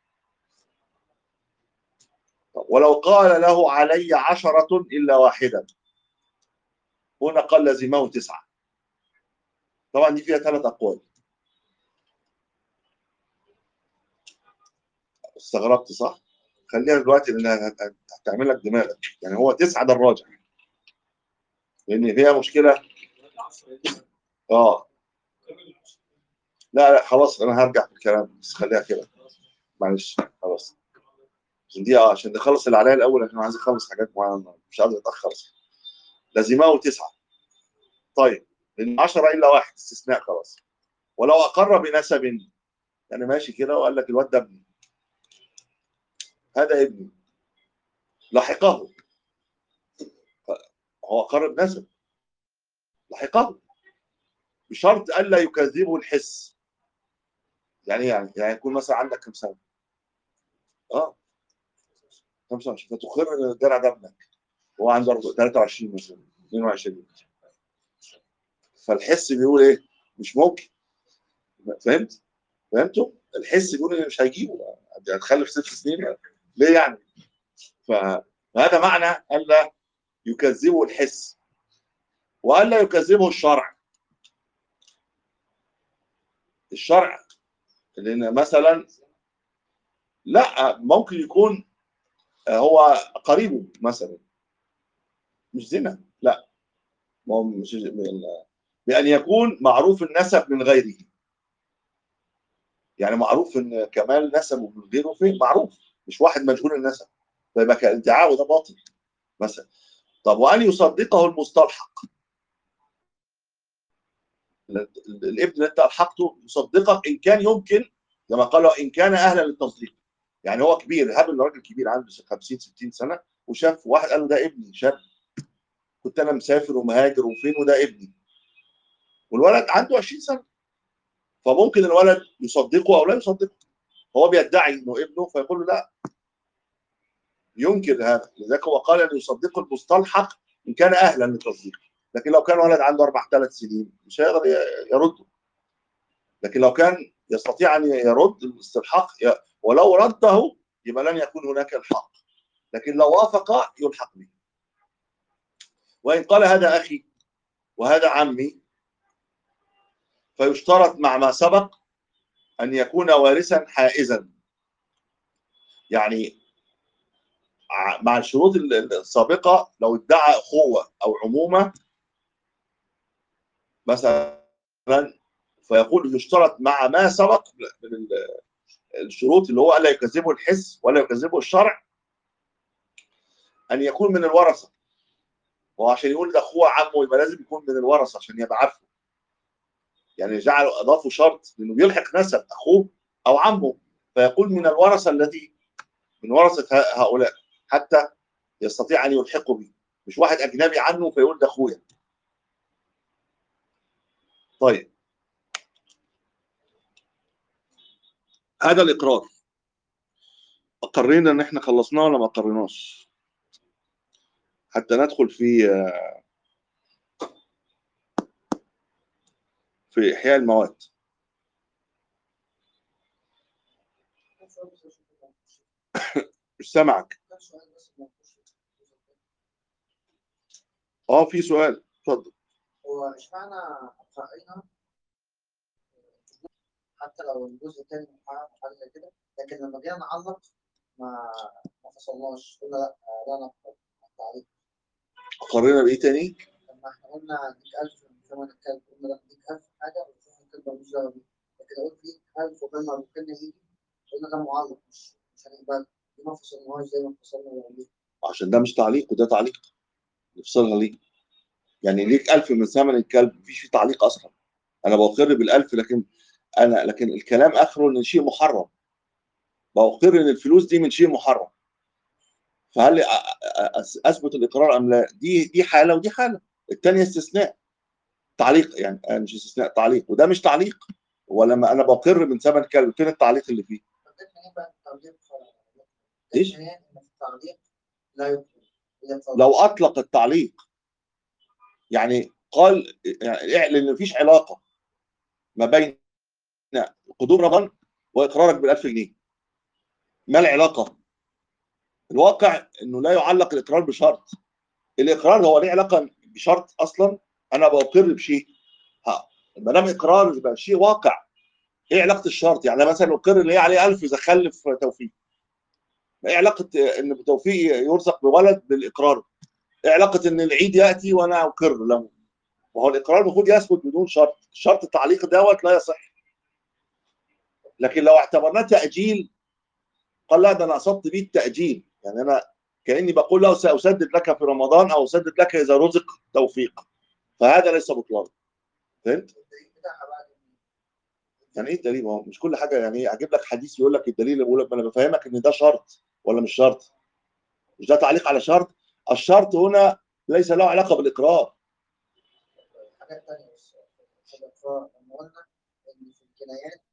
A: طب ولو قال له علي عشرة إلا واحدة هنا قال لزمه تسعة طبعا دي فيها ثلاث أقوال استغربت صح؟ خليها دلوقتي لأنها هت- هتعمل لك دماغك يعني هو تسعة ده الراجح لأن فيها مشكلة اه لا لا خلاص أنا هرجع في الكلام بس خليها كده معلش خلاص عشان دي اه عشان نخلص اللي عليا الأول عشان عايز أخلص حاجات معينة مش عايز أتأخر لزمه تسعة طيب لأن 10 إلا واحد استثناء خلاص ولو أقر بنسب يعني ماشي كده وقال لك الواد ده ابني هذا ابني لحقه هو أقر بنسب لحقه بشرط ألا يكذبه الحس يعني إيه يعني يعني يكون مثلا عندك كم سنة؟ اه 25 فتقر ان الدرع ده ابنك هو عنده 23 مثلا 22 فالحس بيقول ايه؟ مش ممكن فهمت؟ فهمتوا؟ الحس بيقول ان مش هيجيبه هتخلف ست سنين ليه يعني؟ فهذا معنى الا يكذبه الحس والا يكذبه الشرع الشرع لان مثلا لا ممكن يكون هو قريبه مثلا مش زنا لا ما هو مش بأن يكون معروف النسب من غيره يعني معروف ان كمال نسبه من غيره فين معروف مش واحد مجهول النسب فيبقى كادعاء ده باطل مثلا طب وان يصدقه المستلحق الابن اللي انت الحقته يصدقك ان كان يمكن كما قالوا ان كان اهلا للتصديق يعني هو كبير هاب ان راجل كبير عنده 50 60 سنه وشاف واحد قال له ده ابني شاب كنت انا مسافر ومهاجر وفين وده ابني والولد عنده 20 سنه فممكن الولد يصدقه او لا يصدقه هو بيدعي انه ابنه فيقول له لا ينكر هذا لذلك هو قال ان يصدق المستلحق ان كان اهلا للتصديق لكن لو كان ولد عنده اربع ثلاث سنين مش هيقدر ي- يرده لكن لو كان يستطيع ان يرد الاستلحاق ي- ولو رده يبقى لن يكون هناك الحاق لكن لو وافق يلحق به وان قال هذا اخي وهذا عمي فيشترط مع ما سبق ان يكون وارثا حائزا يعني ع- مع الشروط ال- ال- السابقه لو ادعى اخوه او عمومه مثلا فيقول يشترط مع ما سبق من ال- الشروط اللي هو الا يكذبه الحس ولا يكذبه الشرع ان يكون من الورثه وعشان يقول ده اخوه عمه يبقى لازم يكون من الورثه عشان يبقى عارفه يعني جعلوا اضافوا شرط انه بيلحق نسب اخوه او عمه فيقول من الورثه التي من ورثه ه- هؤلاء حتى يستطيع ان يلحقوا به مش واحد اجنبي عنه فيقول ده اخويا طيب هذا الاقرار اقرينا ان احنا خلصناه ولا ما اقرناش حتى ندخل في في احياء المواد
B: كان سؤال بس أشوف الموضوع.
A: مش سامعك
B: كان سؤال بس الموضوع.
A: اه في سؤال اتفضل
B: هو اشمعنى قرأنا حتى لو الجزء الثاني محقق حاجه زي كده لكن لما جينا نعلق ما ما فصلناش قلنا لا لا نقبل التعليق
A: اقرينا بايه تاني
B: لما احنا قلنا اديك 1000 من ثمن الكلب قلنا لا اديك 1000 حاجه وثمن الكلب ملوش دعوه بيه لكن لو قلت ليك 1000 وقلنا ممكن يجي قلنا ده معلق مش مش هنقبل دي ما فصلناهاش زي ما فصلنا ولا
A: عشان ده مش تعليق وده تعليق نفصلها ليه يعني ليك ألف من ثمن الكلب مفيش فيه تعليق أصلا أنا بقر بالألف لكن أنا لكن الكلام آخره إن شيء محرم بقر إن الفلوس دي من شيء محرم فهل أ- أ- أ- أثبت الإقرار أم لا دي دي حالة ودي حالة الثانية استثناء تعليق يعني آه، مش استثناء تعليق وده مش تعليق ولما أنا بقر من ثمن كلب فين التعليق اللي فيه
B: فكرتنا ايه بقى التعليق
A: إيش؟
B: فكرتنا ايه ان في التعليق لا يقبل إذا اتفضل.
A: لو اطلق التعليق يعني قال يعني اعلن ان مفيش علاقه ما بين قدوم رمضان واقرارك بال1000 جنيه ما العلاقه؟ الواقع انه لا يعلق الاقرار بشرط الاقرار هو ليه علاقه بشرط اصلا انا بقر بشيء ها ما دام اقرار يبقى شيء واقع ايه علاقه الشرط؟ يعني مثلا اقر ان هي عليه 1000 اذا خلف توفيق ايه علاقه ان توفيق يرزق بولد بالاقرار؟ ايه علاقه ان العيد ياتي وانا اقر له؟ وهو الاقرار المفروض يثبت بدون شرط، شرط التعليق دوت لا يصح. لكن لو اعتبرناه تاجيل قال لا ده انا قصدت بيه التاجيل، يعني انا كاني بقول له ساسدد لك في رمضان او اسدد لك اذا رزق توفيق. فهذا ليس بطلان. فهمت؟
B: الدليل بتاعها بقى
A: يعني ايه الدليل؟ ما هو مش كل حاجه يعني ايه اجيب لك حديث يقول لك الدليل اللي بقول لك ما انا بفهمك ان ده شرط ولا مش شرط. مش ده تعليق على شرط؟ الشرط هنا ليس له علاقه بالاقرار.
B: حاجات تانية بس في الإقرار لما قلنا إن في الجنايات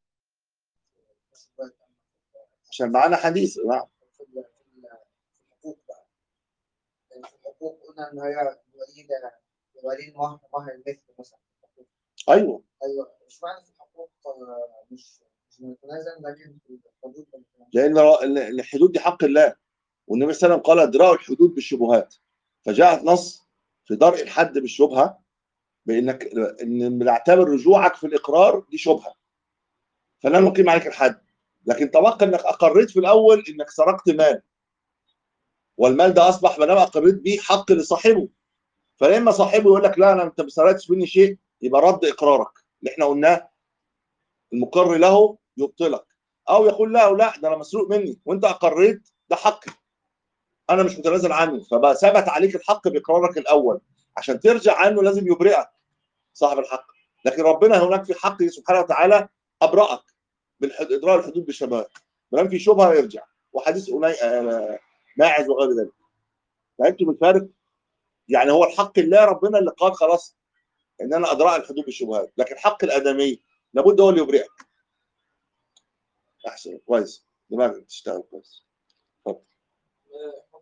A: عشان معانا حديث نعم
B: في ال- في ال- في الحقوق بقى يعني في الحقوق قلنا إن هي وليد وليد مهر مهر المثل مثلا في الحقوق.
A: ايوه
B: أيوه مش معنى في الحقوق آه، مش مش بنتنازل لكن في الحدود بنتنازل.
A: لان الحدود دي حق الله والنبي صلى الله عليه وسلم قال ادرأوا الحدود بالشبهات فجاءت نص في درء الحد بالشبهه بانك ان بنعتبر رجوعك في الاقرار دي شبهه فلا نقيم عليك الحد لكن تبقى انك اقريت في الاول انك سرقت مال والمال ده اصبح ما دام اقريت بيه حق لصاحبه فلما صاحبه يقول لك لا انا انت ما سرقتش مني شيء يبقى رد اقرارك اللي احنا قلناه المقر له يبطلك او يقول لا لا ده انا مسروق مني وانت اقريت ده حقي انا مش متنازل عنه فبقى ثبت عليك الحق باقرارك الاول عشان ترجع عنه لازم يبرئك صاحب الحق لكن ربنا هناك في حقه سبحانه وتعالى ابرأك بالاضرار الحدود بالشبهات ما دام في شبهه يرجع وحديث أني... آه، ماعز وغير ذلك فهمتوا الفارق؟ يعني هو الحق الله ربنا اللي قال خلاص ان انا ادرأ الحدود بالشبهات لكن حق الادمي لابد هو اللي يبرئك احسن كويس دماغك تشتغل كويس
B: آه،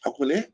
A: حكم الايه؟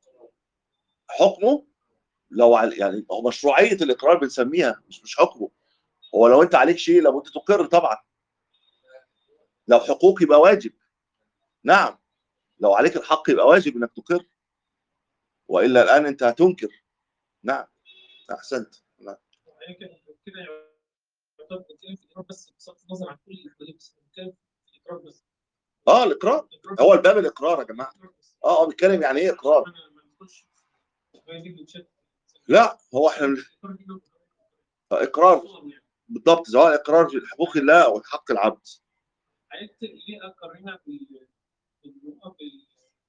A: حكمه لو على يعني هو مشروعيه الاقرار بنسميها مش مش حكمه هو لو انت عليك شيء لابد تقر طبعا لو حقوق يبقى واجب نعم لو عليك الحق يبقى واجب انك تقر والا الان انت هتنكر نعم احسنت نعم.
C: يعني كده كده يعتبر بنتكلم في الاقرار بس بصرف النظر عن كل الاحوال بس بنتكلم في الاقرار بس
A: اه الاقرار
C: الإقرار
A: هو
C: بس.
A: الباب الاقرار يا جماعه
C: الإقرار بس.
A: اه اه بيتكلم يعني ايه اقرار
C: أنا ما ندخلش ما يجيب لي تشات.
A: لا هو احنا
C: الإقرار دي لو-
A: اقرار
C: يعني
A: بالضبط سواء اقرار في حقوق الله او حق العبد
C: عرفت ليه اقرنا بال بالنقط بال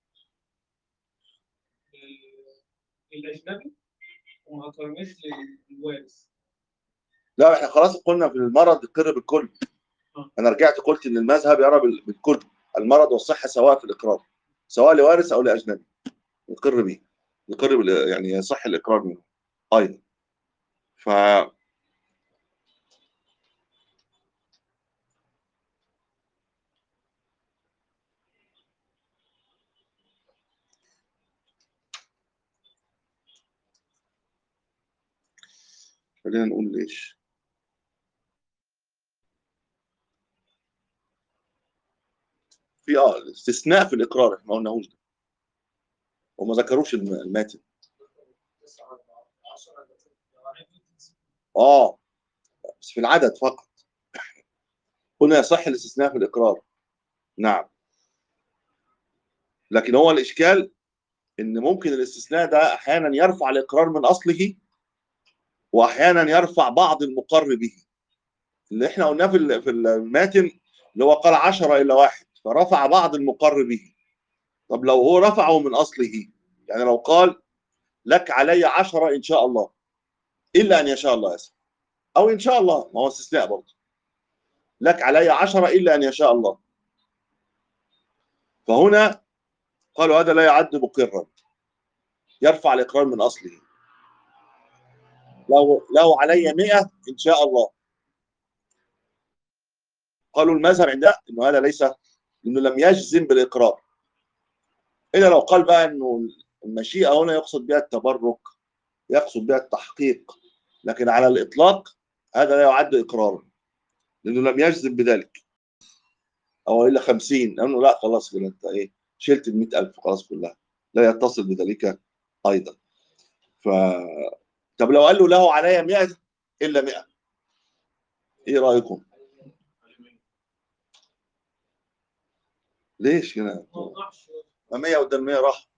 C: بال- بالاجنبي وما اقرناش للوارث
A: لا احنا خلاص قلنا في المرض يقر بالكل
C: آه.
A: انا رجعت قلت ان المذهب يرى بال- بالكل المرض والصحه سواء في الاقرار سواء لوارث او لاجنبي يقر به يقر بال- يعني يصح الاقرار منه ايضا ف خلينا نقول ليش في اه استثناء في الاقرار احنا ما قلناهوش ده وما ذكروش الم- الماتن اه بس في العدد فقط قلنا يصح الاستثناء في الاقرار نعم لكن هو الاشكال ان ممكن الاستثناء ده احيانا يرفع الاقرار من اصله واحيانا يرفع بعض المقر به اللي احنا قلناه في ال- في الماتن اللي هو قال عشرة الا واحد فرفع بعض المقر به طب لو هو رفعه من اصله يعني لو قال لك علي عشرة ان شاء الله الا ان يشاء الله اسف او ان شاء الله ما هو استثناء برضه لك علي عشرة الا ان يشاء الله فهنا قالوا هذا لا يعد مقرا يرفع الاقرار من اصله لو لو علي 100 ان شاء الله قالوا المذهب عندنا انه هذا ليس انه لم يجزم بالاقرار الا لو قال بقى انه المشيئه هنا يقصد بها التبرك يقصد بها التحقيق لكن على الاطلاق هذا لا يعد اقرارا لانه لم يجزم بذلك او الا 50 لانه لا خلاص كده انت ايه شلت ال 100000 خلاص كلها لا يتصل بذلك ايضا ف طب لو قال له له علي 100 الا 100 ايه رايكم؟ ليش كده؟
C: ما وضحش
A: ما 100 قدام 100 راح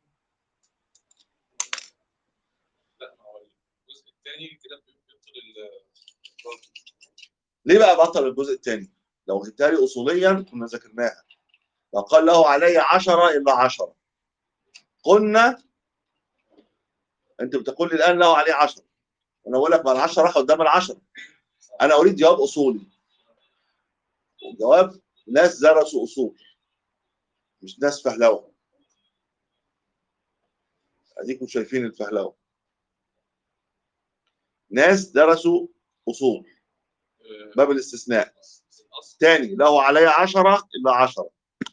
D: لا ما هو الجزء الثاني كده بيبطل ال
A: ليه بقى بطل الجزء الثاني؟ لو جبتها لي اصوليا كنا ذكرناها لو قال له علي 10 الا 10 قلنا انت بتقول لي الان له عليه 10 انا بقول لك ما ال 10 راح قدام ال 10 انا اريد جواب اصولي والجواب ناس درسوا اصول مش ناس فهلوه اديكم شايفين الفهلوه ناس درسوا اصول باب الاستثناء
D: الاصل
A: تاني له علي عشرة إلا عشرة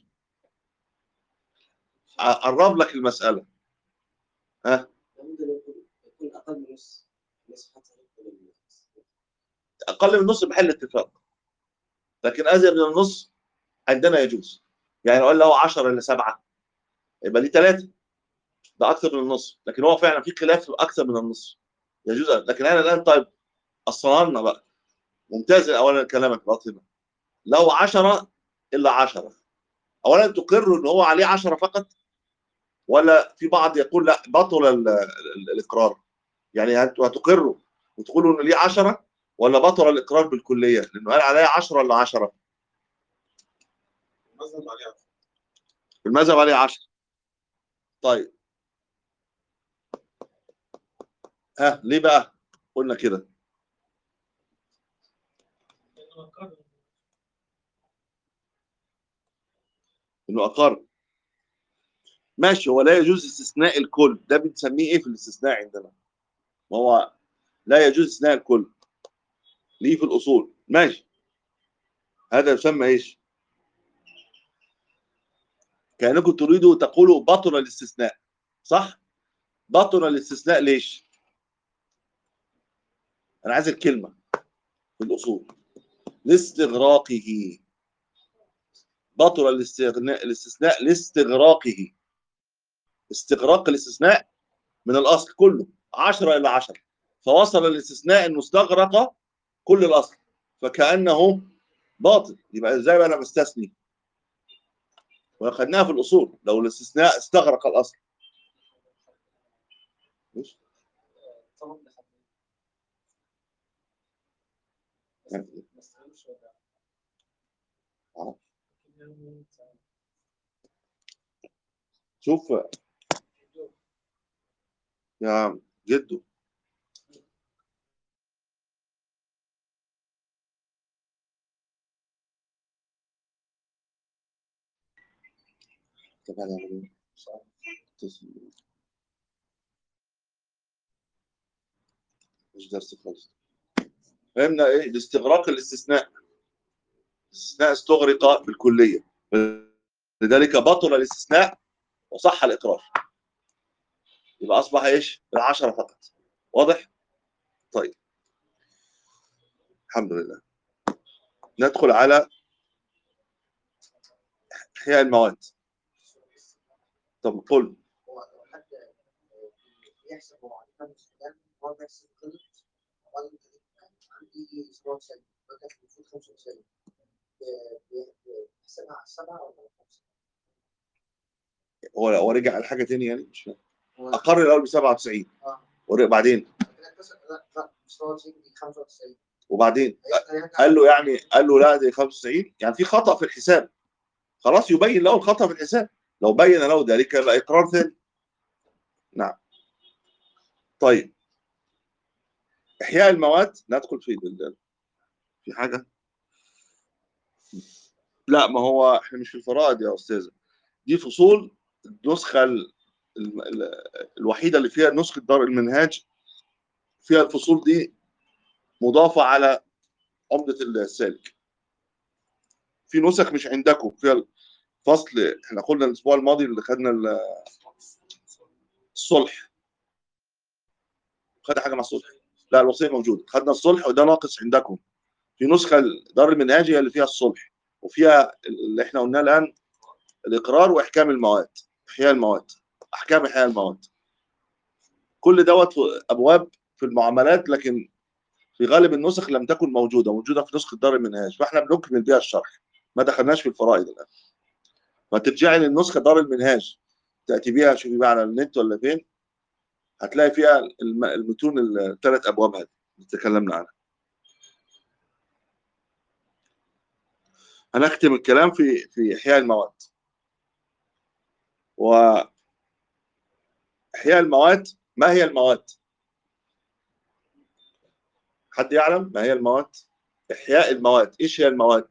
A: قرب لك المسألة
E: لابد أن يكون يكون أقل من نص نص حتى يكون النص.
A: أقل من النص بحل اتفاق لكن أزيد من النص عندنا يجوز يعني لو قال له 10 إلا 7 يبقى ليه 3 ده أكثر من النص لكن هو فعلا في خلاف أكثر من النص يجوز لكن أنا الآن طيب أصلنا بقى ممتاز أولا كلامك باطنة لو 10 إلا 10 أولا تقر إن هو عليه 10 فقط ولا في بعض يقول لا بطل ال- ال- الإقرار يعني انتوا هتقروا وتقولوا إنه ليه 10 ولا بطل الإقرار بالكلية لأنه قال عليه 10 إلا 10
D: المذهب عليه
A: المذهب عليه 10 طيب ها ليه بقى قلنا كده
C: لأنه أقر
A: انه اقر ماشي هو لا يجوز استثناء الكل ده بنسميه ايه في الاستثناء عندنا ما هو لا يجوز استثناء الكل ليه في الاصول ماشي هذا يسمى ايش كانكم تريدوا تقولوا بطل الاستثناء صح بطل الاستثناء ليش انا عايز الكلمه في الاصول لاستغراقه بطل الاستغناء الاستثناء لاستغراقه استغراق الاستثناء من الاصل كله 10 الى 10 فوصل الاستثناء انه استغرق كل الاصل فكانه باطل يبقى ازاي بقى انا بستثني واخدناها في الاصول لو الاستثناء استغرق الاصل مش
E: طبعا ده حد
A: يعني
E: ما استلمش ولا
A: معرفش. شوف يا جدو طب هنعمل ايه؟ تسليم. مش درس خالص فهمنا ايه الاستغراق الاستثناء الاستثناء استغرق بالكليه لذلك بطل الاستثناء وصح الاقرار يبقى اصبح ايش العشرة فقط واضح طيب الحمد لله ندخل على احياء المواد طب قل
B: هو لو حد يحسب هو عندي كام سؤال هو بيحسب غلط وقال لي عندي اسبوع سنه فكان المفروض 95 بيحسبها على السبعه ولا على الخمسه؟
A: هو هو رجع على حاجه تاني يعني مش فاهم
B: هو
A: اقر الاول ب 97
B: اه
A: وبعدين
B: كده اكتسب لا لا مستوى 90 دي 95
A: وبعدين
B: هيرجع-
A: قال له يعني قال له لا دي 95 يعني في خطا في الحساب خلاص يبين له الخطا في الحساب لو بين له ذلك يبقى اقرار ثاني نعم طيب احياء المواد ندخل في ال- في حاجه لا ما هو احنا مش في الفرائض يا استاذه دي فصول النسخه ال- ال- ال- الوحيده اللي فيها نسخه دار المنهاج فيها الفصول دي مضافه على عمده السالك في نسخ مش عندكم فيها الفصل احنا قلنا الاسبوع الماضي اللي خدنا ال- الصلح خد حاجه مع الصلح لا الوصيه موجوده خدنا الصلح وده ناقص عندكم في نسخه دار المنهاج هي اللي فيها الصلح وفيها اللي احنا قلناه الان الاقرار واحكام المواد احياء المواد احكام احياء المواد كل دوت ابواب في المعاملات لكن في غالب النسخ لم تكن موجوده موجوده في نسخه دار المنهاج فاحنا بنكمل بيها الشرح ما دخلناش في الفرائض الان فترجعي للنسخه دار المنهاج تاتي بيها شوفي بقى على النت ولا فين هتلاقي فيها الم- المتون الثلاث ابواب هذه اللي تكلمنا عنها هنختم الكلام في في احياء المواد و احياء المواد ما هي المواد حد يعلم ما هي المواد احياء المواد ايش هي المواد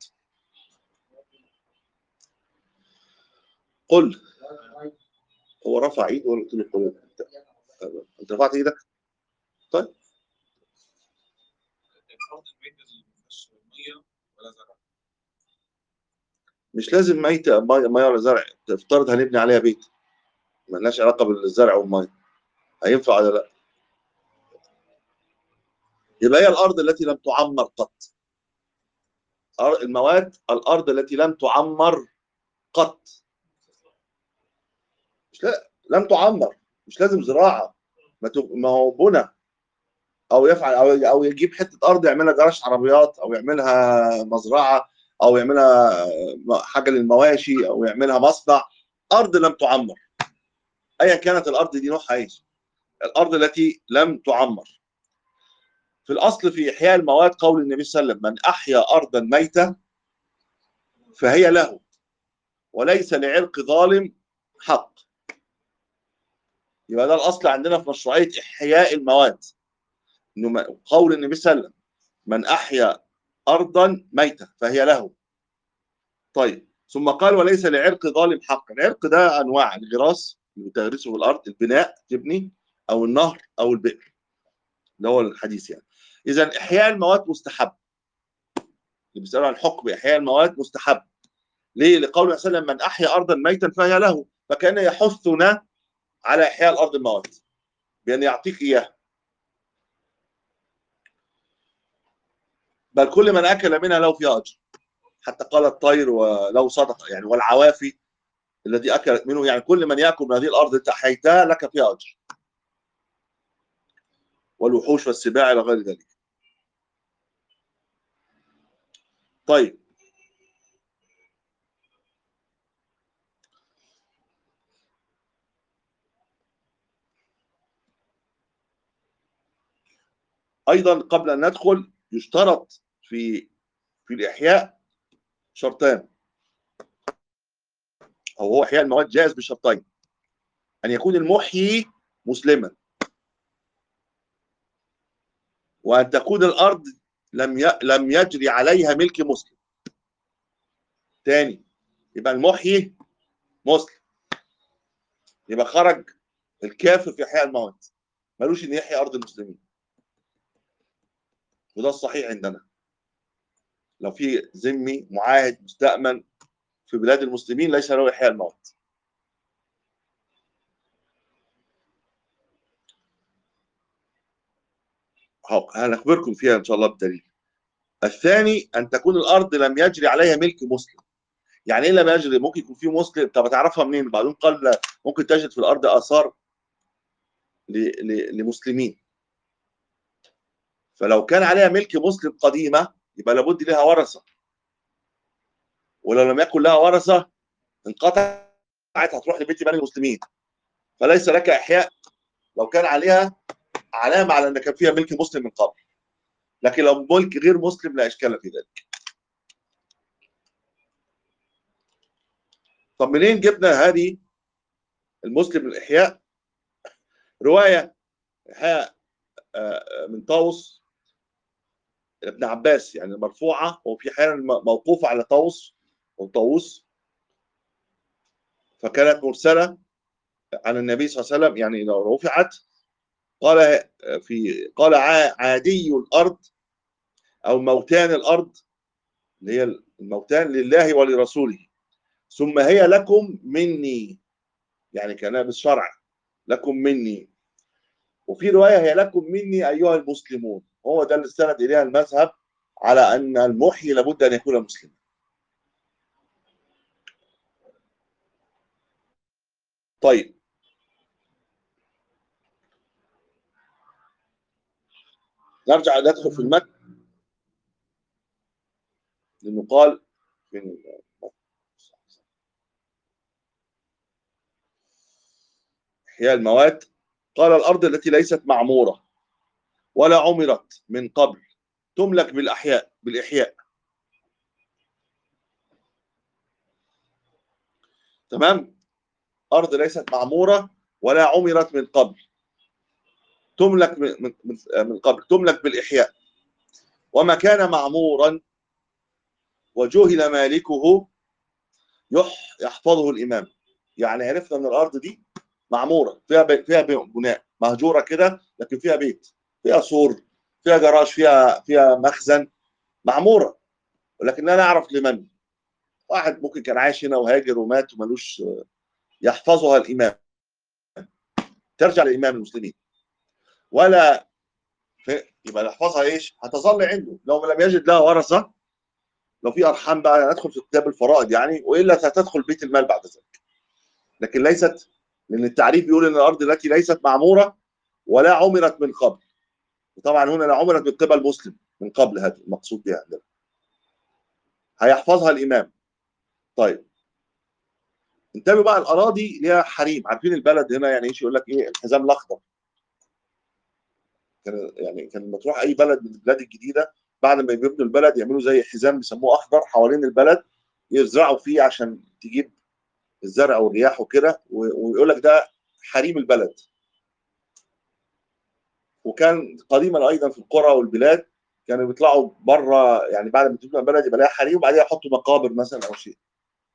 A: قل هو رفع ايده ولا قلت له قل انت انت رفعت ايدك
D: الارض الميتة اللي ما فيهاش ميه ولا زرع
A: مش لازم ميتة مية مية ولا زرع تفترض هنبني عليها بيت ملناش علاقة بالزرع والمية هينفع ولا لا يبقى هي الأرض التي لم تعمر قط أر- المواد الأرض التي لم تعمر قط مش لا لم تعمر مش لازم زراعة ما تب- ما هو بنى أو يفعل أو أو يجيب حتة أرض يعملها جراج عربيات أو يعملها مزرعة أو يعملها حاجة للمواشي أو يعملها مصنع أرض لم تعمر أيا كانت الأرض دي نوعها إيه الأرض التي لم تعمر في الأصل في إحياء المواد قول النبي صلى الله عليه وسلم من أحيا أرضا ميتة فهي له وليس لعرق ظالم حق يبقى ده الأصل عندنا في مشروعية إحياء المواد إنه ما- قول النبي صلى الله عليه وسلم من أحيا أرضا ميتة فهي له طيب ثم قال وليس لعرق ظالم حق العرق ده أنواع الغراس اللي بتغرسه في الأرض البناء تبني أو النهر أو البئر ده هو الحديث يعني إذا إحياء المواد مستحب اللي بيسألوا عن الحكم بإحياء المواد مستحب ليه؟ لقول صلى الله عليه وسلم من أحيا أرضا ميتا فهي له فكان يحثنا على احياء الارض الموات بان يعطيك اياه بل كل من اكل منها له فيها اجر حتى قال الطير ولو صدق يعني والعوافي الذي اكلت منه يعني كل من ياكل من هذه الارض انت احييتها لك فيها اجر والوحوش والسباع الى غير ذلك طيب ايضا قبل ان ندخل يشترط في في الاحياء شرطان او هو احياء المواد جائز بشرطين ان يكون المحيي مسلما وان تكون الارض لم ي... لم يجري عليها ملك مسلم تاني يبقى المحيي مسلم يبقى خرج الكافر في احياء المواد ملوش ان يحيي ارض المسلمين وده الصحيح عندنا لو في ذمي معاهد مستأمن في بلاد المسلمين ليس له إحياء الموت هو- هنخبركم فيها إن شاء الله بدليل الثاني أن تكون الأرض لم يجري عليها ملك مسلم يعني إيه لم يجري ممكن يكون في مسلم طب هتعرفها منين بعدين قال لا، ممكن تجد في الأرض آثار ل- ل- لمسلمين فلو كان عليها ملك مسلم قديمة يبقى لابد لها ورثة ولو لم يكن لها ورثة انقطعت هتروح لبيت مال المسلمين فليس لك إحياء لو كان عليها علامة على أن كان فيها ملك مسلم من قبل لكن لو ملك غير مسلم لا إشكال في ذلك طب منين جبنا هذه المسلم الإحياء رواية إحياء آه، من طاووس ابن عباس يعني مرفوعة وفي أحيانا موقوفة على طاووس أو طاووس فكانت مرسلة عن النبي صلى الله عليه وسلم يعني لو رفعت قال في قال ع- عادي الأرض أو موتان الأرض اللي هي الموتان لله ولرسوله ثم هي لكم مني يعني كانها بالشرع لكم مني وفي رواية هي لكم مني أيها المسلمون هو ده اللي استند إليها المذهب على أن المحيي لابد أن يكون مسلما طيب نرجع ندخل في المتن لأنه قال في إحياء الموات قال الأرض التي ليست معمورة ولا عمرت من قبل تملك بالأحياء بالإحياء تمام أرض ليست معمورة ولا عمرت من قبل تملك من, من, من- من قبل تملك بالإحياء وما كان معمورا وجهل مالكه يح يحفظه الإمام يعني عرفنا أن الأرض دي معمورة فيها بي فيها بي- بناء مهجورة كده لكن فيها بيت فيها سور فيها جراج فيها فيها مخزن معمورة ولكن لا نعرف لمن واحد ممكن كان عايش هنا وهاجر ومات وملوش يحفظها الإمام ترجع لإمام المسلمين ولا في- يبقى يحفظها ايش؟ هتظل عنده لو لم يجد لها ورثه لو في ارحام بقى ندخل في كتاب الفرائض يعني والا ستدخل بيت المال بعد ذلك لكن ليست لان التعريف بيقول ان الارض التي ليست معموره ولا عمرت من قبل وطبعا هنا لا عمرت من قبل مسلم من قبل هذا المقصود بها عندنا هيحفظها الامام طيب انتبهوا بقى الاراضي ليها حريم عارفين البلد هنا يعني ايش يقول لك ايه الحزام الاخضر كان يعني كان لما تروح اي بلد من البلاد الجديده بعد ما يبنوا البلد يعملوا زي حزام بيسموه اخضر حوالين البلد يزرعوا فيه عشان تجيب الزرع والرياح وكده و- ويقول لك ده حريم البلد وكان قديما ايضا في القرى والبلاد كانوا بيطلعوا بره يعني بعد ما تبنى البلد يبقى لها حريم وبعدين يحطوا مقابر مثلا او شيء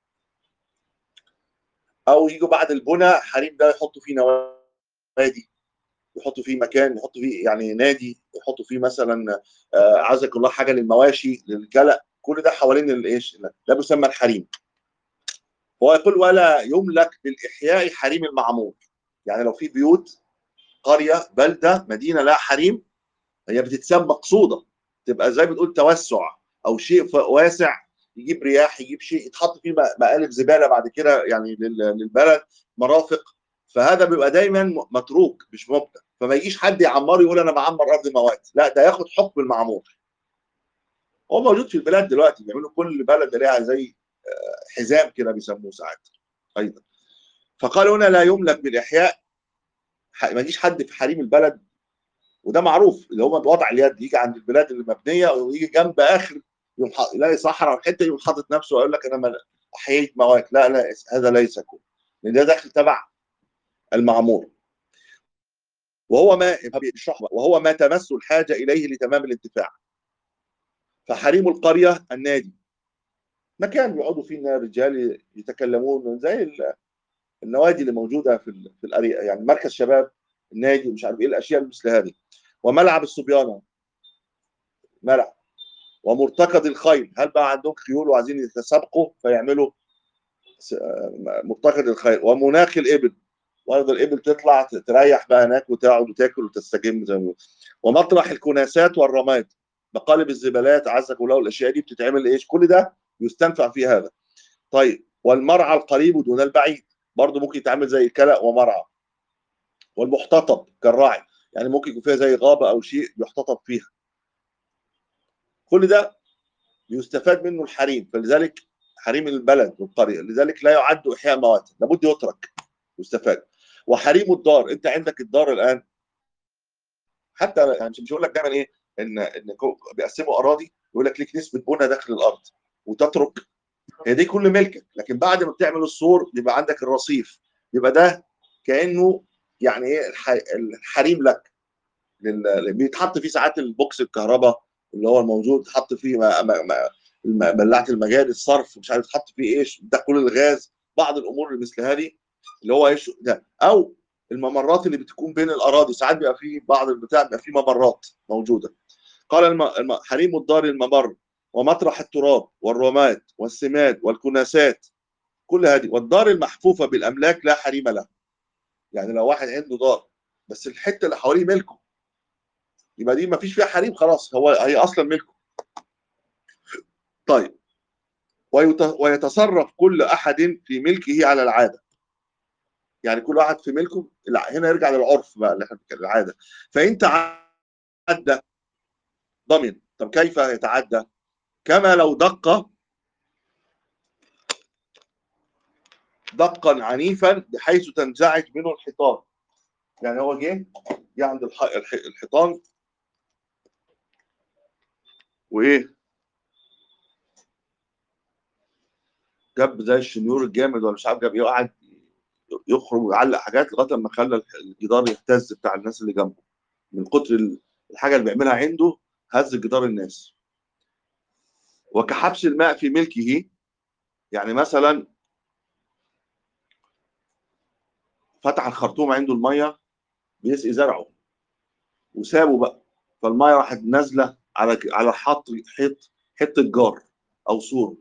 A: او يجوا بعد البنى حريم ده يحطوا فيه نوادي يحطوا فيه مكان يحطوا فيه يعني نادي يحطوا فيه مثلا آه، عزك الله حاجه للمواشي للكلى كل ده حوالين الايش ده بيسمى الحريم هو يقول ولا يملك بالاحياء حريم المعمور يعني لو في بيوت قريه بلده مدينه لها حريم هي بتتسمى مقصوده تبقى زي ما بتقول توسع او شيء ف- واسع يجيب رياح يجيب شيء يتحط فيه م- مقالب زباله بعد كده يعني لل- للبلد مرافق فهذا بيبقى دايما م- متروك مش مبنى فما يجيش حد يعمره يقول انا بعمر ارض موات لا ده ياخد حكم المعمور هو موجود في البلاد دلوقتي بيعملوا كل بلد ليها زي آه، حزام كده بيسموه ساعات ايضا فقال هنا لا يملك بالاحياء ح- ما يجيش حد في حريم البلد وده معروف اللي هو بوضع اليد يجي عند البلاد اللي مبنيه ويجي جنب اخر يقوم ح- يلاقي صحراء وحته يقوم حاطط نفسه ويقول لك انا مل- احييت موات لا لا هذا ليس كون لان ده داخل تبع المعمور وهو ما بيشرح بقى، وهو ما تمس الحاجه اليه لتمام الانتفاع فحريم القريه النادي مكان بيقعدوا فيه الرجال يتكلمون زي ال- النوادي اللي موجوده في ال- في الارياف يعني مركز شباب النادي مش عارف ايه الاشياء مثل هذه وملعب الصبيانه ملعب ومرتكض الخيل هل بقى عندهم خيول وعايزين يتسابقوا فيعملوا س- آه، مرتكض الخيل ومناخ الابل وارض الابل تطلع ت- تريح بقى هناك وتقعد وتاكل وتستجم زي ما بيقولوا. ومطرح الكناسات والرماد مقالب الزبالات عزك الله الاشياء دي بتتعمل ايش كل ده يستنفع في هذا طيب والمرعى القريب دون البعيد برضه ممكن يتعمل زي كلأ ومرعى والمحتطب كالراعي يعني ممكن يكون فيها زي غابه او شيء يحتطب فيها كل ده يستفاد منه الحريم فلذلك حريم البلد والقريه لذلك لا يعد احياء موات لابد يترك يستفاد وحريم الدار انت عندك الدار الان حتى يعني مش بقول لك دايما ايه ان ان كو- بيقسموا اراضي يقول لك ليك نسبه بنى داخل الارض وتترك هي دي كل ملكك لكن بعد ما بتعمل السور بيبقى عندك الرصيف يبقى ده كانه يعني ايه الح- الحريم لك لل- بيتحط فيه ساعات البوكس الكهرباء اللي هو الموجود تحط فيه ما- ما- ما- الم- بلاعه المجاري الصرف مش عارف تحط فيه ايش ده كل الغاز بعض الامور اللي مثل هذه اللي هو ايش ده او الممرات اللي بتكون بين الاراضي ساعات بيبقى فيه بعض البتاع بيبقى فيه ممرات موجوده قال الم... الم... حريم الدار الممر ومطرح التراب والرماد والسماد والكناسات كل هذه والدار المحفوفه بالاملاك لا حريم لها يعني لو واحد عنده دار بس الحته اللي حواليه ملكه يبقى دي ما فيش فيها حريم خلاص هو هي اصلا ملكه طيب ويت... ويتصرف كل احد في ملكه على العاده يعني كل واحد في ملكه الع- هنا يرجع للعرف بقى اللي احنا بنتكلم العاده فان تعدى ضمن طب كيف يتعدى كما لو دق دقا عنيفا بحيث تنزعج منه الحيطان يعني هو جه جه عند الح... الح... الحيطان وايه جاب زي الشنيور الجامد ولا مش عارف جاب ايه وقعد يخرج ويعلق حاجات لغايه لما خلى الجدار يهتز بتاع الناس اللي جنبه من كتر ال- الحاجه اللي بيعملها عنده هز جدار الناس وكحبس الماء في ملكه يعني مثلا فتح الخرطوم عنده الميه بيسقي زرعه وسابه بقى فالميه راحت نازله على على حط حيط حته جار او سور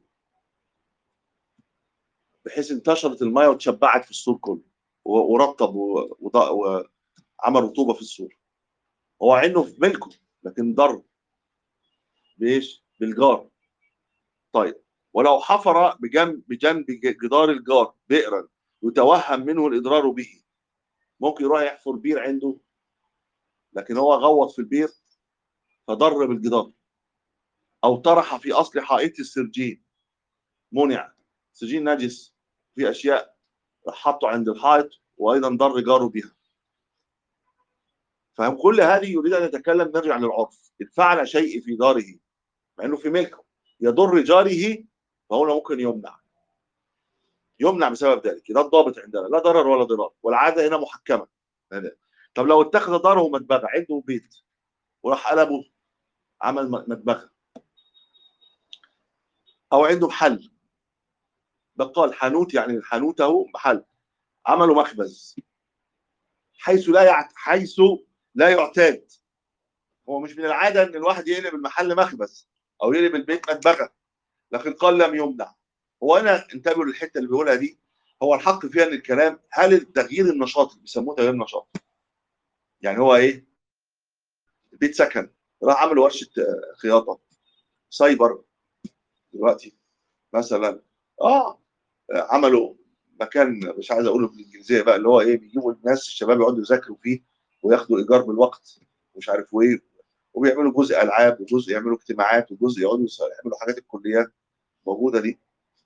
A: بحيث انتشرت الميه وتشبعت في السور كله و- ورطب و- وض- وعمل رطوبه في السور هو عينه في ملكه لكن ضر بايش؟ بالجار طيب ولو حفر بجنب بجنب جدار الجار بئرا يتوهم منه الاضرار به ممكن يروح يحفر بير عنده لكن هو غوط في البير فضر بالجدار او طرح في اصل حائط السرجين منع سجين نجس في اشياء حطه عند الحائط وايضا ضر جاره بها فكل هذه يريد ان يتكلم نرجع للعرف ان فعل شيء في داره مع انه في ملكه يضر جاره فهنا ممكن يمنع يمنع بسبب ذلك ده الضابط عندنا لا ضرر ولا ضرار والعاده هنا محكمه هذا. طب لو اتخذ داره مدبغه عنده بيت وراح قلبه عمل مدبغه او عنده محل بقال حانوت يعني حانوته محل عملوا مخبز حيث لا يعت... حيث لا يعتاد هو مش من العاده ان الواحد يقلب المحل مخبز او يقلب البيت مدبغه لكن قال لم يمنع هو انا انتبهوا للحته اللي بيقولها دي هو الحق فيها ان الكلام هل التغيير النشاط اللي بيسموه تغيير نشاط يعني هو ايه بيت سكن راح عمل ورشه آه، خياطه سايبر دلوقتي مثلا اه عملوا مكان مش عايز اقوله بالانجليزيه بقى اللي هو ايه بيجيبوا الناس الشباب يقعدوا يذاكروا فيه وياخدوا ايجار بالوقت ومش عارف وايه وبيعملوا جزء العاب وجزء يعملوا اجتماعات وجزء يقعدوا يس- يعملوا حاجات الكليات موجوده دي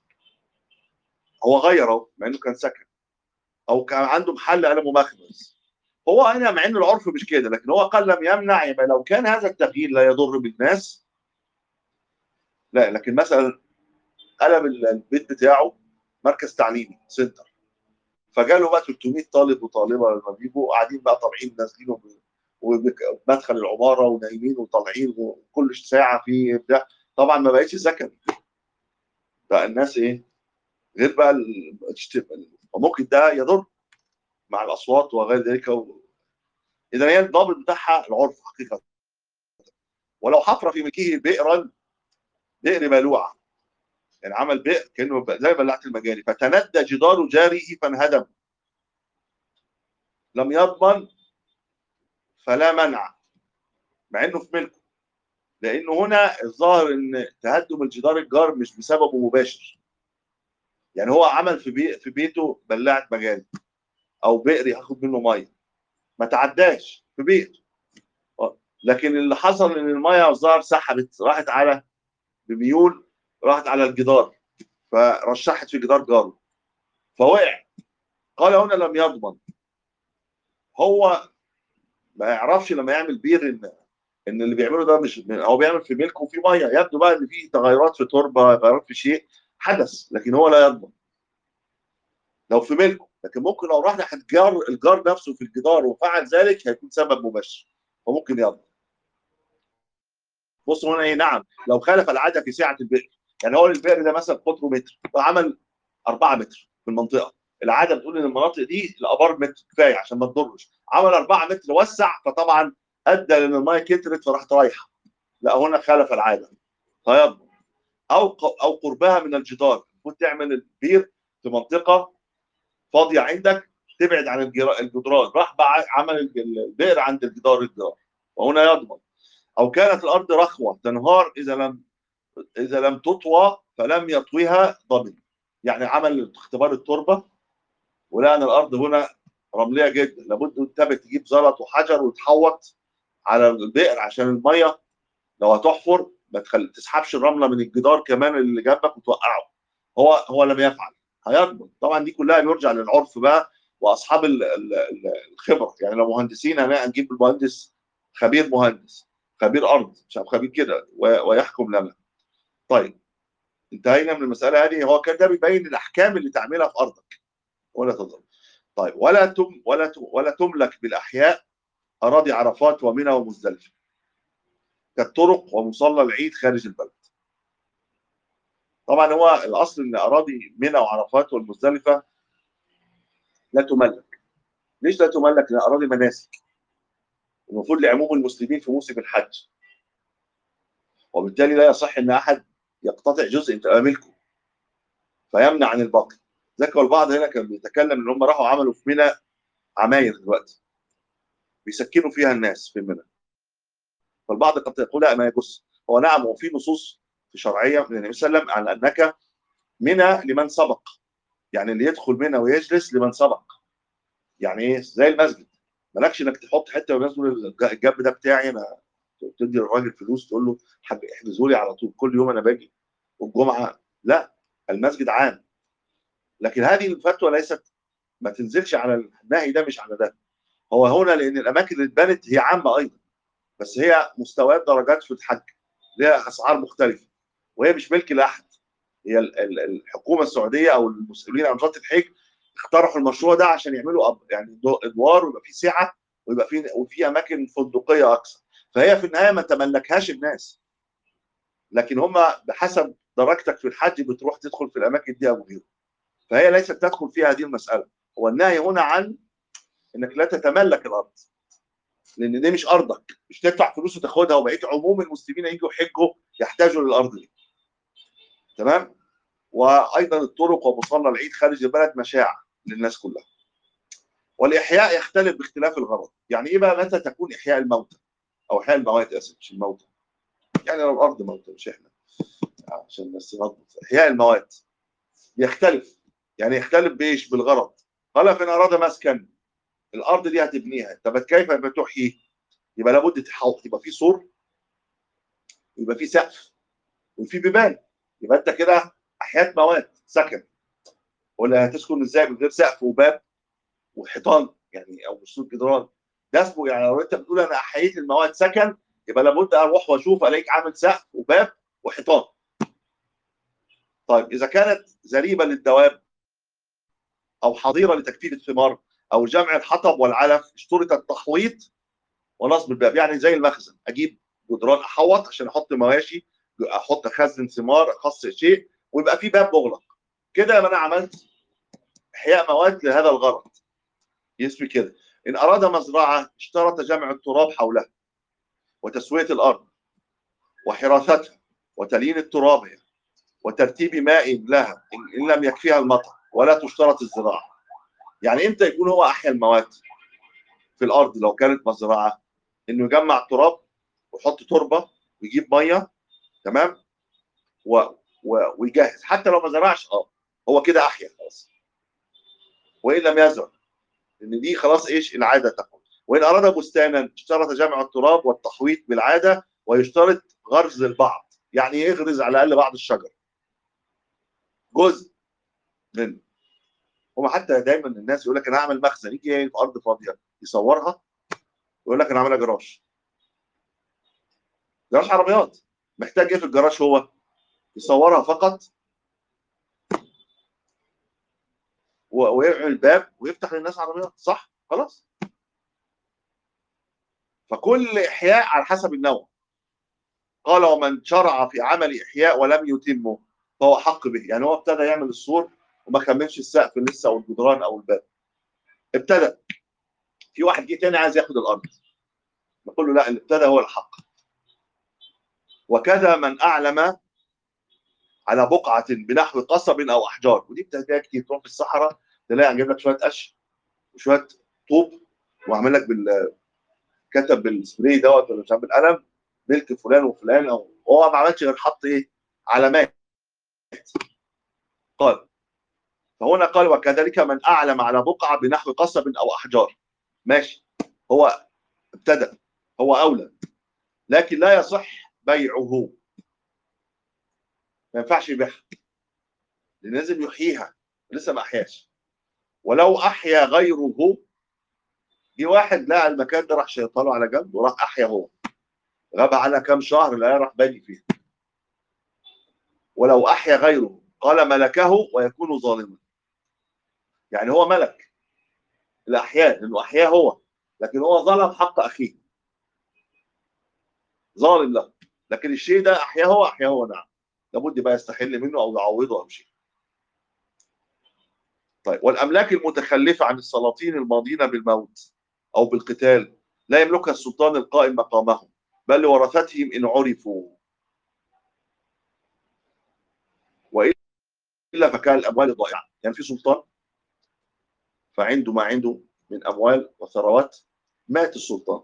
A: هو غير اهو مع انه كان سكن او كان عنده محل قلم ومخبز هو هنا مع ان العرف مش كده لكن هو قال لم يمنع يبقى لو كان هذا التغيير لا يضر بالناس لا لكن مثلا قلب البيت بتاعه مركز تعليمي سنتر فجاله بقى 300 طالب وطالبه لما بيجوا قاعدين بقى طالعين نازلين وب- ومدخل العماره ونايمين وطالعين وكل ساعه في بتاع طبعا ما بقتش سكن بقى الناس ايه غير بقى ال- الاشت- وممكن ده يضر مع الاصوات وغير ذلك و... اذا هي الضابط بتاعها العرف حقيقه ولو حفر في ملكه بئرا بئر بلوعه يعني عمل بئر كانه ب- زي بلعه المجاري فتندى جدار جاره فانهدم لم يضمن فلا منع مع انه في ملكه لانه هنا الظاهر ان تهدم الجدار الجار مش بسببه مباشر يعني هو عمل في بي في بيته بلاعه مجاري او بئر ياخد منه ميه ما تعداش في بئر آه. لكن اللي حصل ان الميه الظاهر سحبت راحت على بميول راحت على الجدار فرشحت في جدار جاره فوقع قال هنا لم يضمن هو ما يعرفش لما يعمل بير ان ان اللي بيعمله ده مش هو بيعمل في ملكه وفي ميه يبدو بقى ان في تغيرات في تربه تغيرات في شيء حدث لكن هو لا يضمن لو في ملكه لكن ممكن لو راح ناحيه جار الجار نفسه في الجدار وفعل ذلك هيكون سبب مباشر فممكن يضمن بصوا هنا ايه نعم لو خالف العاده في سعه البئر يعني هو البئر ده مثلا قطره متر وعمل 4 متر في المنطقه العاده بتقول ان المناطق دي الابار متر كفايه عشان ما تضرش عمل 4 متر وسع فطبعا ادى لان الميه كترت فراحت رايحه لا هنا خالف العاده فيضمن او ق- او قربها من الجدار المفروض تعمل البير في منطقه فاضيه عندك تبعد عن الجرا- الجدران راح بقى عمل الج- البئر عند الجدار الجدار وهنا يضمن او كانت الارض رخوه تنهار اذا لم اذا لم تطوى فلم يطويها ضمن يعني عمل اختبار التربه ولقى ان الارض هنا رمليه جدا لابد انت تجيب زلط وحجر وتحوط على البئر عشان الميه لو هتحفر ما تخل... تسحبش الرمله من الجدار كمان اللي جنبك وتوقعه هو هو لم يفعل هيضمن طبعا دي كلها بيرجع للعرف بقى واصحاب ال- ال- ال- الخبره يعني لو مهندسين هن- هنجيب المهندس خبير مهندس خبير ارض مش عارف خبير كده و- ويحكم لنا طيب انتهينا من المساله هذه هو كان ده بيبين الاحكام اللي تعملها في ارضك ولا تضر طيب ولا تم ولا تم ولا تملك بالاحياء اراضي عرفات ومنى ومزدلفه كالطرق ومصلى العيد خارج البلد طبعا هو الاصل ان اراضي منى وعرفات والمزدلفه لا تملك ليش لا تملك لان اراضي مناسك المفروض لعموم المسلمين في موسم الحج وبالتالي لا يصح ان احد يقتطع جزء تبقى ملكه فيمنع عن الباقي ذكر البعض هنا كان بيتكلم ان هم راحوا عملوا في منى عماير دلوقتي بيسكنوا فيها الناس في منى فالبعض قد يقول لا ما يجوز هو نعم وفي نصوص في شرعيه من النبي صلى الله عليه وسلم على انك منى لمن سبق يعني اللي يدخل منى ويجلس لمن سبق يعني ايه زي المسجد مالكش انك تحط حته والناس تقول الجنب ده بتاعي انا تدي للراجل فلوس تقول له حاج احجزوا لي على طول كل يوم انا باجي والجمعه لا المسجد عام لكن هذه الفتوى ليست ما تنزلش على النهي ده مش على ده هو هنا لان الاماكن اللي اتبنت هي عامه ايضا بس هي مستويات درجات في الحج لها اسعار مختلفه وهي مش ملك لاحد هي ال- ال- الحكومه السعوديه او المسؤولين عن وزاره الحج اقترحوا المشروع ده عشان يعملوا أب- يعني دو- ادوار ويبقى فيه سعه ويبقى فيه وفي اماكن فندقيه اكثر فهي في النهايه ما تملكهاش الناس لكن هم بحسب درجتك في الحج بتروح تدخل في الاماكن دي او غيره فهي ليست تدخل فيها هذه المساله هو النهي هنا عن انك لا تتملك الارض لان دي مش ارضك مش تدفع فلوس وتاخدها وبقيت عموم المسلمين يجوا يحجوا يحتاجوا للارض دي تمام وايضا الطرق ومصلى العيد خارج البلد مشاع للناس كلها والاحياء يختلف باختلاف الغرض يعني ايه بقى متى تكون احياء الموتى او احياء الموات اسف مش الموتى يعني لو الارض موتى مش احنا عشان بس نضبط احياء الموات يختلف يعني يختلف بايش بالغرض قال فان اراد مسكن الارض دي هتبنيها طب كيف تحيي يبقى لابد تحوط يبقى في سور يبقى في سقف وفي بيبان يبقى انت كده احياء موات سكن ولا هتسكن ازاي من غير سقف وباب وحيطان يعني او بسور جدران ده اسمه يعني لو انت بتقول انا احييت المواد سكن يبقى لابد اروح واشوف الاقيك عامل سقف وباب وحيطان طيب اذا كانت زريبه للدواب او حظيره لتكفير الثمار او جمع الحطب والعلف اشترط التحويط ونصب الباب يعني زي المخزن اجيب جدران احوط عشان احط مواشي احط اخزن ثمار اخص شيء ويبقى في باب مغلق كده يبقى انا عملت احياء مواد لهذا الغرض يسمي كده ان اراد مزرعه اشترط جمع التراب حولها وتسويه الارض وحراثتها وتليين التراب وترتيب ماء لها ان لم يكفيها المطر ولا تشترط الزراعه يعني امتى يكون هو احيا المواد في الارض لو كانت مزرعه انه يجمع تراب ويحط تربه ويجيب ميه تمام و... و... ويجهز حتى لو ما زرعش اه هو كده احيا خلاص وان لم يزرع ان دي خلاص ايش العاده تقول وان اراد بستانا اشترط جمع التراب والتحويط بالعاده ويشترط غرز البعض يعني يغرز على الاقل بعض الشجر جزء منه هم حتى دايما الناس يقول لك انا هعمل مخزن يجي في ارض فاضيه يصورها يقول لك انا عاملها جراج جراج عربيات محتاج ايه في الجراج هو يصورها فقط ويعمل الباب ويفتح للناس عربيات صح خلاص فكل احياء على حسب النوع قال ومن شرع في عمل احياء ولم يتمه فهو حق به يعني هو ابتدى يعمل السور وما كملش السقف لسه او الجدران او الباب ابتدى في واحد جه تاني عايز ياخد الارض نقول له لا اللي ابتدى هو الحق وكذا من اعلم على بقعه بنحو قصب او احجار ودي بتلاقيها كتير تروح في الصحراء تلاقي عجب لك شويه قش وشويه طوب وعامل لك بال كتب بالسبراي دوت ولا مش عارف بالقلم ملك فلان وفلان او هو ما عملش غير حط ايه علامات قال فهنا قال وكذلك من اعلم على بقعه بنحو قصب او احجار ماشي هو ابتدى هو اولى لكن لا يصح بيعه ما ينفعش يبيعها لان لازم يحييها لسه ما احياش ولو احيا غيره جه واحد لقى المكان ده راح شيطانه على جنب وراح احيا هو غاب على كام شهر لا راح باني فيه ولو احيا غيره قال ملكه ويكون ظالما يعني هو ملك الاحياء لانه احياه هو لكن هو ظلم حق اخيه ظالم له لكن الشيء ده احياه هو احياه هو نعم لابد بقى يستحل منه او يعوضه او شيء طيب والاملاك المتخلفه عن السلاطين الماضين بالموت او بالقتال لا يملكها السلطان القائم مقامهم بل لورثتهم ان عرفوا والا فكان الاموال ضائعه يعني في سلطان فعنده ما عنده من اموال وثروات مات السلطان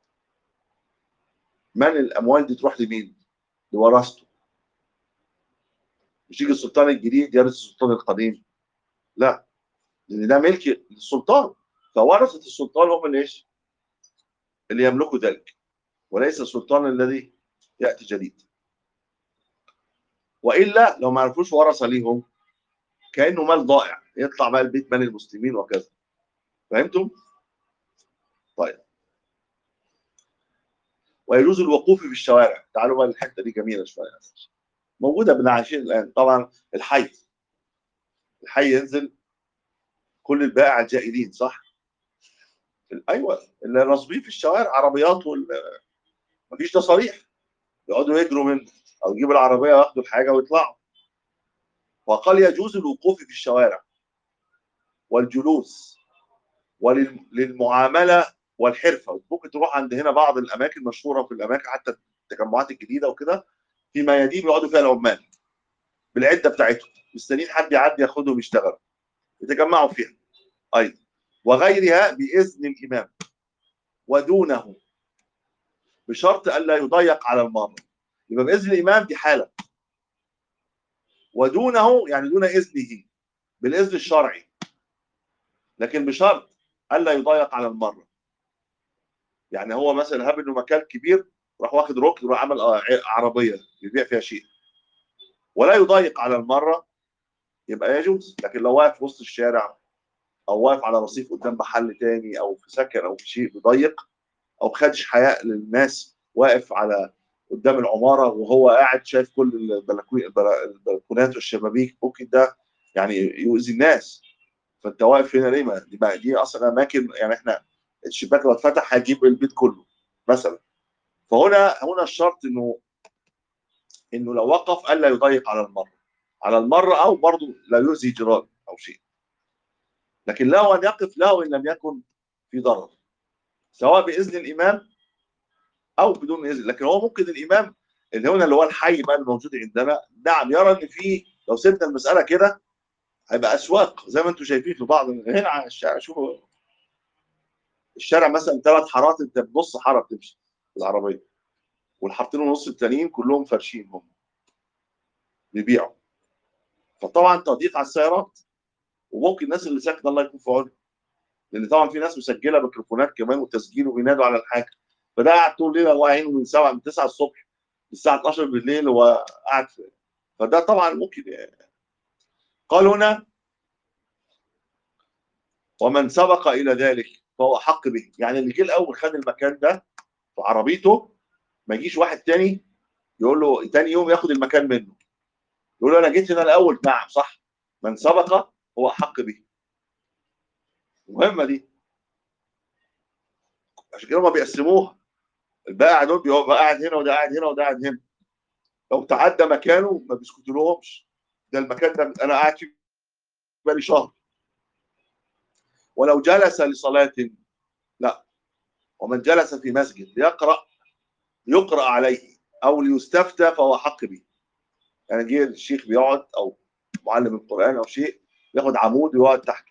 A: من الاموال دي تروح لمين؟ لورثته مش يجي السلطان الجديد يرث السلطان القديم لا لان ده ملك للسلطان فورثه السلطان هم اللي ايش؟ اللي يملكوا ذلك وليس السلطان الذي ياتي جديد والا لو ما عرفوش ورثه ليهم كانه مال ضائع يطلع بقى البيت مال المسلمين وكذا فهمتم؟ طيب ويجوز الوقوف في الشوارع تعالوا بقى الحته دي جميله شويه موجوده بين عايشين الان طبعا الحي الحي ينزل كل البائع الجائلين صح؟ ايوه اللي ناصبين في الشوارع عربيات وال مفيش تصاريح يقعدوا يجروا من او يجيبوا العربيه وياخدوا الحاجه ويطلعوا وقال يجوز الوقوف في الشوارع والجلوس وللمعامله والحرفه ممكن تروح عند هنا بعض الاماكن مشهوره في الاماكن حتى التجمعات الجديده وكده في ميادين بيقعدوا فيها العمال بالعده بتاعتهم مستنيين حد يعدي ياخدهم يشتغل يتجمعوا فيها ايضا وغيرها باذن الامام ودونه بشرط الا يضيق على المرة يبقى باذن الامام دي حاله ودونه يعني دون اذنه بالاذن الشرعي لكن بشرط الا يضيق على المره يعني هو مثلا هاب انه مكان كبير راح واخد ركن وراح عمل آه، ع- عربيه يبيع فيها شيء ولا يضيق على المره يبقى يجوز لكن لو واقف في وسط الشارع او واقف على رصيف قدام محل تاني او في سكن او في شيء بيضيق او خدش حياء للناس واقف على قدام العماره وهو قاعد شايف كل البلكو- البل- البلكونات والشبابيك ممكن ده يعني يؤذي الناس فانت واقف هنا ليه ما دي, ما دي اصلا اماكن يعني احنا الشباك لو اتفتح هيجيب البيت كله مثلا فهنا هنا الشرط انه انه لو وقف الا يضيق على المره على المره او برضه لا يؤذي جيران او شيء لكن له ان يقف له ان لم يكن في ضرر سواء باذن الامام او بدون اذن لكن هو ممكن الامام اللي هنا اللي هو الحي بقى الموجود عندنا نعم يرى ان في لو سيبنا المساله كده هيبقى اسواق زي ما انتم شايفين في بعض هنا على الشارع شوفوا الشارع مثلا ثلاث حارات انت بنص حاره بتمشي بالعربيه والحارتين ونص التانيين كلهم فرشين هم بيبيعوا فطبعا تضييق على السيارات وممكن الناس اللي ساكنه الله يكون في عونهم لان طبعا في ناس مسجله ميكروفونات كمان وتسجيل وبينادوا على الحاكم فده قاعد طول الليل هو عينه من 7 من 9 الصبح للساعه 12 بالليل هو قاعد في فده طبعا ممكن يعني. قال هنا ومن سبق الى ذلك فهو حق به يعني اللي جه الاول خد المكان ده في عربيته ما يجيش واحد تاني يقول له تاني يوم ياخد المكان منه يقول له انا جيت هنا الاول نعم صح من سبق هو احق به المهمه دي عشان كده هما بيقسموها البائع دول بيبقى قاعد هنا وده قاعد هنا وده قاعد هنا لو تعدى مكانه ما بيسكتلهمش ده المكان ده انا قاعد فيه بقالي شهر ولو جلس لصلاة لا ومن جلس في مسجد ليقرأ يقرأ عليه أو ليستفتى فهو حق به يعني جه الشيخ بيقعد أو معلم القرآن أو شيء ياخد عمود ويقعد تحته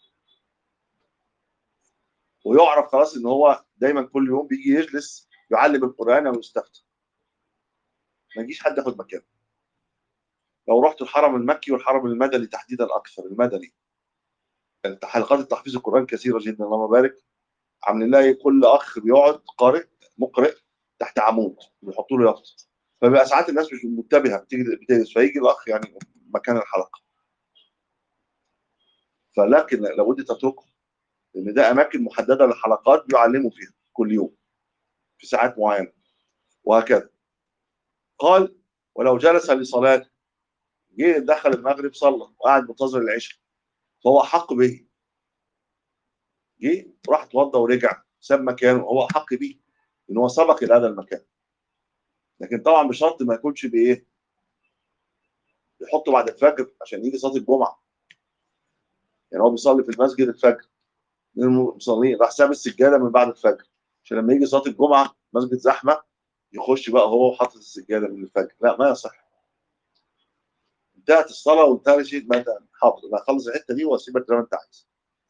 A: ويعرف خلاص ان هو دايما كل يوم بيجي يجلس يعلم القرآن أو يستفتى ما يجيش حد ياخد مكانه لو رحت الحرم المكي والحرم المدني تحديدا أكثر المدني حلقات التحفيظ القرآن كثيرة جدا اللهم بارك عاملين لها كل أخ بيقعد قارئ مقرئ تحت عمود بيحطوا له يافطة فبيبقى ساعات الناس مش منتبهة بتيجي بتجلس فيجي الأخ يعني مكان الحلقة فلكن لابد تتركه لأن ده أماكن محددة للحلقات بيعلموا فيها كل يوم في ساعات معينة وهكذا قال ولو جلس لصلاة جه دخل المغرب صلى وقعد منتظر العشاء فهو حق به جه راح اتوضى ورجع ساب مكانه هو حق به ان هو سبق الى هذا المكان لكن طبعا بشرط ما يكونش بايه يحطه بعد الفجر عشان يجي صلاه الجمعه يعني هو بيصلي في المسجد الفجر من المصلين راح ساب السجاده من بعد الفجر عشان لما يجي صلاه الجمعه مسجد زحمه يخش بقى هو وحاطط السجاده من الفجر لا ما يصح انتهت الصلاه وانتهى شيء ما حافظ انا هخلص الحته دي واسيبك زي ما انت عايز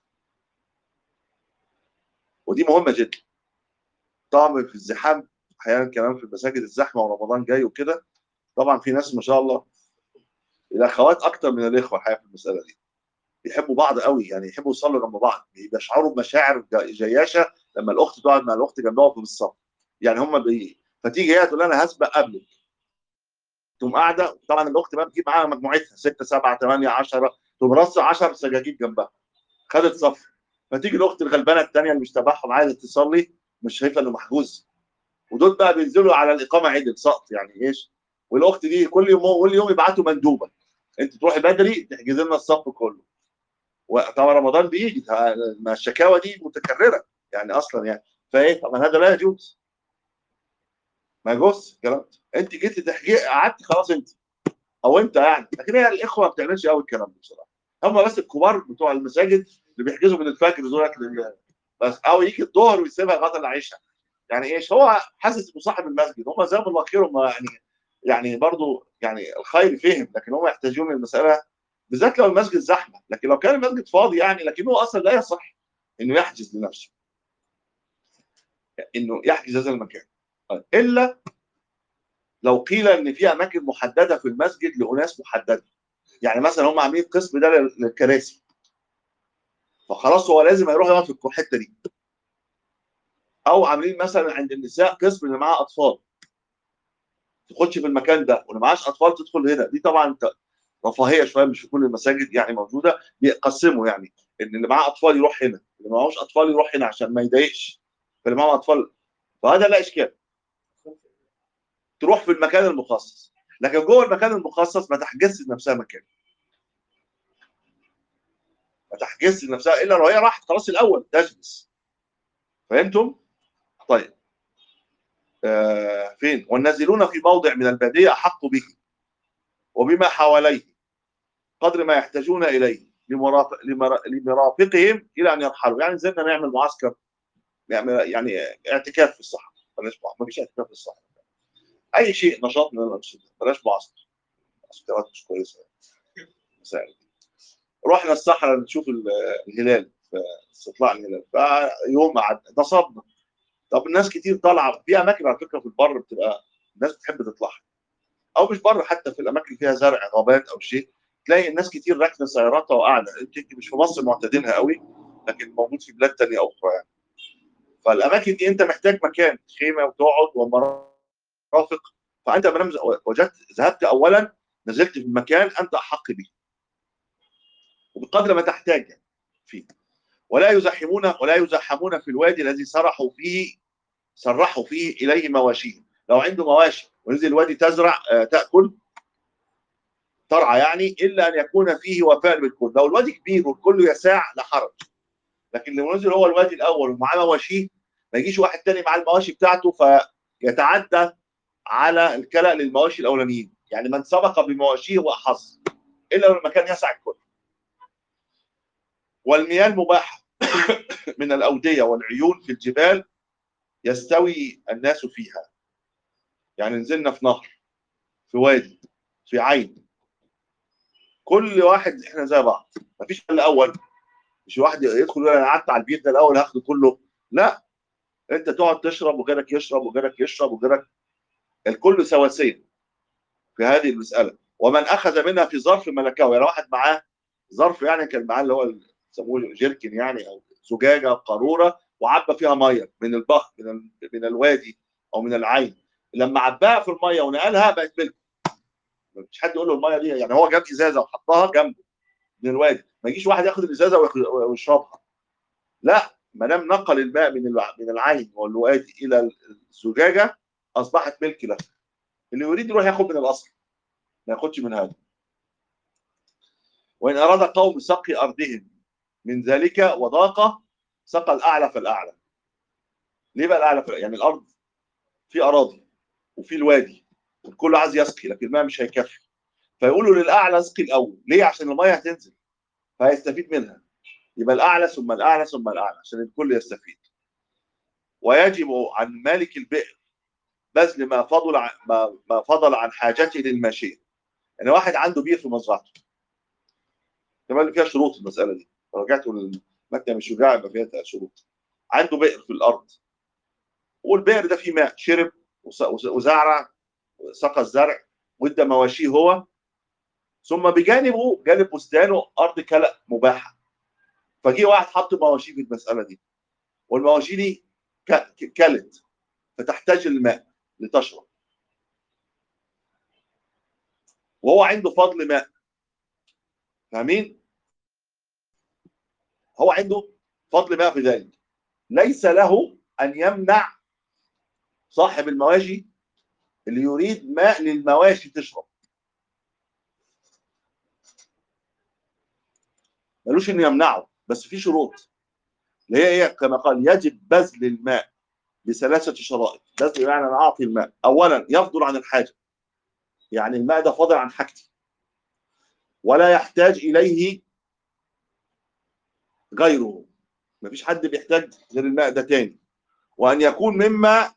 A: ودي مهمه جدا طبعا في الزحام احيانا كمان في المساجد الزحمه ورمضان جاي وكده طبعا في ناس ما شاء الله الاخوات اكتر من الاخوه الحقيقه في المساله دي بيحبوا بعض قوي يعني يحبوا يصلوا جنب بعض بيشعروا بمشاعر جياشه لما الاخت تقعد مع الاخت جنبها في الصف يعني هم بي... فتيجي هي تقول انا هسبق قبلك تقوم قاعده طبعا الاخت بقى بتجيب معاها مجموعتها 6 7 8 10 تقوم رصه 10 سجاجيد جنبها خدت صف فتيجي الاخت الغلبانه الثانيه اللي مش تبعهم عايزه تصلي مش شايفه انه محجوز ودول بقى بينزلوا على الاقامه عدل سقط يعني ايش والاخت دي كل يوم كل يوم يبعتوا مندوبه انت تروحي بدري تحجزي لنا الصف كله وطبعا رمضان بيجي ما الشكاوى دي متكرره يعني اصلا يعني فايه طبعا هذا لا يجوز ما يجوز الكلام انت جيتي تحكي قعدت خلاص انت او انت يعني لكن هي الاخوه ما بتعملش قوي الكلام ده بصراحه هم بس الكبار بتوع المساجد اللي بيحجزوا من الفجر دول بس او يجي الظهر ويسيبها لغايه العشاء يعني ايش هو حاسس بصاحب المسجد هم زي ما الله خيرهم يعني يعني برضه يعني الخير فهم لكن هم يحتاجون المساله بالذات لو المسجد زحمه لكن لو كان المسجد فاضي يعني لكنه اصلا لا يصح انه يحجز لنفسه انه يحجز هذا المكان طيب، الا لو قيل ان في اماكن محدده في المسجد لاناس محدده يعني مثلا هم عاملين قسم ده لل- للكراسي فخلاص هو لازم هيروح يقعد في الحته دي او عاملين مثلا عند النساء قسم اللي معاه اطفال تخش في المكان ده واللي معاش اطفال تدخل هنا دي طبعا ت- رفاهيه شويه مش في كل المساجد يعني موجوده بيقسموا يعني ان اللي معاه اطفال يروح هنا اللي معهوش اطفال يروح هنا عشان ما يضايقش فاللي معاه اطفال فهذا لا اشكال تروح في المكان المخصص لكن جوه المكان المخصص ما تحجزش لنفسها مكان ما تحجزش لنفسها الا لو هي راحت خلاص الاول تجلس فهمتم؟ طيب آه فين؟ والنازلون في موضع من الباديه احق به وبما حواليه قدر ما يحتاجون اليه لمرافق لمر- لمرافقهم الى ان يرحلوا يعني نزلنا نعمل معسكر نعمل يعني اعتكاف في الصحراء بلاش ما فيش اعتكاف في الصحراء اي شيء نشاط من الانشطه بلاش معسكر معسكرات مش كويسه مسائل رحنا الصحراء نشوف ال- الهلال في استطلاع الهلال فيوم قعدنا نصبنا طب الناس كتير طالعه في اماكن على فكره في البر بتبقى الناس بتحب تطلعها او مش بره حتى في الاماكن اللي فيها زرع غابات او شيء تلاقي الناس كتير راكنه سياراتها وقاعده يمكن مش في مصر معتادينها قوي لكن موجود في بلاد تانية اخرى يعني فالاماكن دي انت محتاج مكان خيمه وتقعد ومرافق فانت ما دام وجدت ذهبت اولا نزلت في المكان انت احق به وبقدر ما تحتاج يعني فيه ولا يزحمون ولا يزحمون في الوادي الذي سرحوا فيه سرحوا فيه اليه مواشيهم لو عنده مواشي ونزل الوادي تزرع آه، تاكل ترعى يعني الا ان يكون فيه وفاء بالكل لو الوادي كبير والكل يساع لا حرج لكن لو نزل هو الوادي الاول ومعاه مواشيه ما يجيش واحد تاني مع المواشي بتاعته فيتعدى على الكلأ للمواشي الاولانيين يعني من سبق بمواشيه هو احظ الا لو المكان يسع الكل والمياه المباحه من الاوديه والعيون في الجبال يستوي الناس فيها يعني نزلنا في نهر في وادي في عين كل واحد احنا زي بعض مفيش حل اول مش واحد يدخل يقول انا قعدت على البير ده الاول هاخده كله لا انت تقعد تشرب وغيرك يشرب وغيرك يشرب وغيرك الكل سواسيه في هذه المساله ومن اخذ منها في ظرف ملكه يعني واحد معاه ظرف يعني كان معاه اللي هو يسموه جيركن يعني او زجاجه قاروره وعبى فيها ميه من البحر من ال- من الوادي او من العين لما عباها في الميه ونقلها بقت ملك مش حد يقول له الميه دي يعني هو جاب ازازه وحطها جنبه من الوادي ما يجيش واحد ياخد الازازه وياخد- ويشربها لا ما دام نقل الماء من الع- من العين والوادي الى الزجاجه اصبحت ملك له اللي يريد يروح ياخد من الاصل ما ياخدش من هذا وان اراد قوم سقي ارضهم من ذلك وضاق سقى الاعلى فالاعلى ليه بقى الاعلى فالأعلى؟ يعني الارض في اراضي وفي الوادي والكل عايز يسقي لكن الماء مش هيكفي فيقولوا للاعلى اسقي الاول ليه عشان الميه هتنزل فهيستفيد منها يبقى الاعلى ثم الاعلى ثم الاعلى عشان الكل يستفيد ويجب عن مالك البئر بذل ما فضل عن ما ما فضل عن حاجته للماشيه يعني واحد عنده بير في مزرعته كمان فيها شروط المساله دي لو رجعت للمكتب الشجاع يبقى فيها شروط عنده بئر في الارض والبئر ده فيه ماء شرب وس- وس- وزرع سقى الزرع وادى مواشيه هو ثم بجانبه جانب بستانه ارض كلأ مباحه فجي واحد حط مواشيه في المساله دي والمواشي دي ك- ك- كلت فتحتاج الماء لتشرب وهو عنده فضل ماء فاهمين؟ هو عنده فضل ماء في ذلك ليس له ان يمنع صاحب المواشي اللي يريد ماء للمواشي تشرب ملوش انه يمنعه بس في شروط اللي هي هي كما قال يجب بذل الماء بثلاثه شرائط بذل يعني انا اعطي الماء اولا يفضل عن الحاجه يعني الماء ده فاضل عن حاجتي ولا يحتاج اليه غيره مفيش حد بيحتاج غير الماء ده تاني وان يكون مما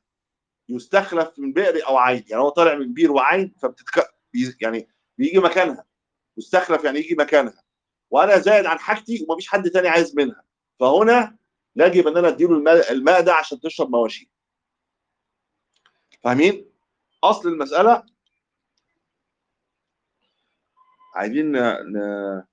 A: يستخلف من بئر او عين يعني هو طالع من بير وعين فبتتك بي- يعني بيجي مكانها مستخلف يعني يجي مكانها وانا زايد عن حاجتي ومفيش حد تاني عايز منها فهنا يجب ان انا اديله الماء, الماء ده عشان تشرب مواشي فاهمين اصل المساله عايزين ن... ن...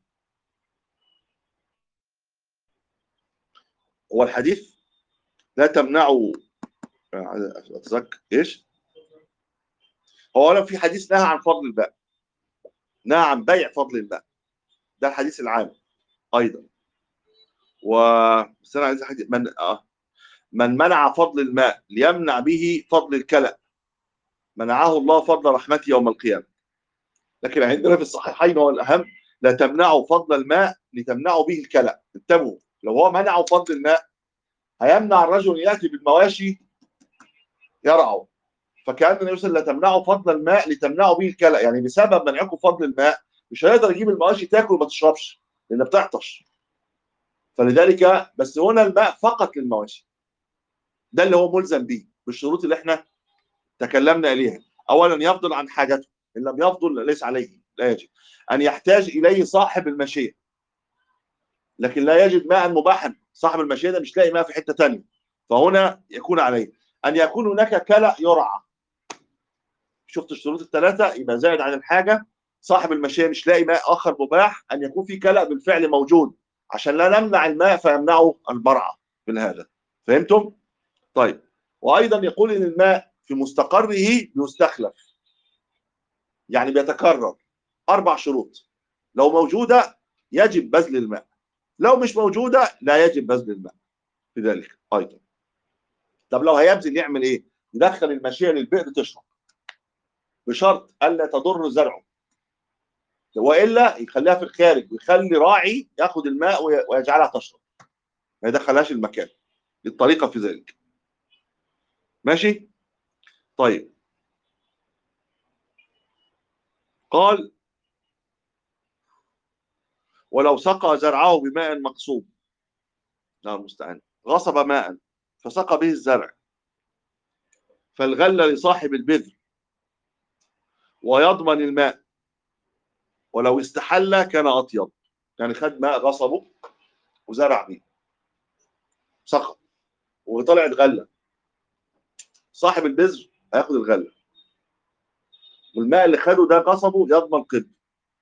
A: هو الحديث لا تمنعوا اتذكر ايش هو اولا في حديث نهى عن فضل الماء نهى عن بيع فضل الماء ده الحديث العام ايضا و بس انا عايز حديث من آه. من منع فضل الماء ليمنع به فضل الكلى منعه الله فضل رحمته يوم القيامه لكن عندنا في الصحيحين هو الاهم لا تمنعوا فضل الماء لتمنعوا به الكلى انتبهوا لو هو منعوا فضل الماء هيمنع الرجل ياتي بالمواشي يرعوا فكان النبي صلى الله عليه وسلم لا تمنعوا فضل الماء لتمنعوا به الكلى يعني بسبب منعكم فضل الماء مش هيقدر يجيب المواشي تاكل وما تشربش لان بتعطش فلذلك بس هنا الماء فقط للمواشي ده اللي هو ملزم به بالشروط اللي احنا تكلمنا اليها اولا يفضل عن حاجته ان لم يفضل ليس عليه لا يجب ان يحتاج اليه صاحب المشيه لكن لا يجد ماء مباحا صاحب المشيه ده مش لاقي ماء في حته ثانيه فهنا يكون عليه ان يكون هناك كلى يرعى شفت الشروط الثلاثه يبقى زائد عن الحاجه صاحب المشيه مش لاقي ماء اخر مباح ان يكون في كلى بالفعل موجود عشان لا نمنع الماء فيمنعه المرعى من هذا فهمتم؟ طيب وايضا يقول ان الماء في مستقره يستخلف يعني بيتكرر اربع شروط لو موجوده يجب بذل الماء لو مش موجوده لا يجب بذل الماء في ذلك ايضا طب لو هيبذل يعمل ايه؟ يدخل الماشيه للبئر تشرب بشرط الا تضر زرعه والا يخليها في الخارج ويخلي راعي ياخذ الماء وي- ويجعلها تشرب ما يدخلهاش المكان الطريقه في ذلك ماشي طيب قال ولو سقى زرعه بماء مقصوب لا المستعان غصب ماء فسقى به الزرع فالغل لصاحب البذر ويضمن الماء ولو استحل كان اطيب يعني خد ماء غصبه وزرع بيه سقط وطلعت غله صاحب البذر هياخد الغله والماء اللي خده ده غصبه يضمن قد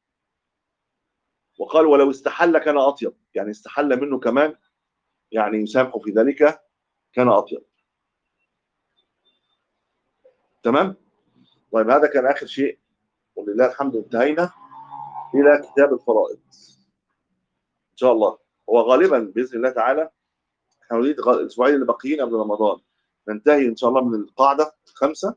A: وقال ولو استحل كان اطيب يعني استحل منه كمان يعني يسامحه في ذلك كان اطيب تمام طيب هذا كان اخر شيء ولله الحمد انتهينا الى كتاب الفرائض ان شاء الله هو غالبا باذن الله تعالى احنا نريد غ- الاسبوعين اللي باقيين قبل رمضان ننتهي ان شاء الله من القاعده الخمسه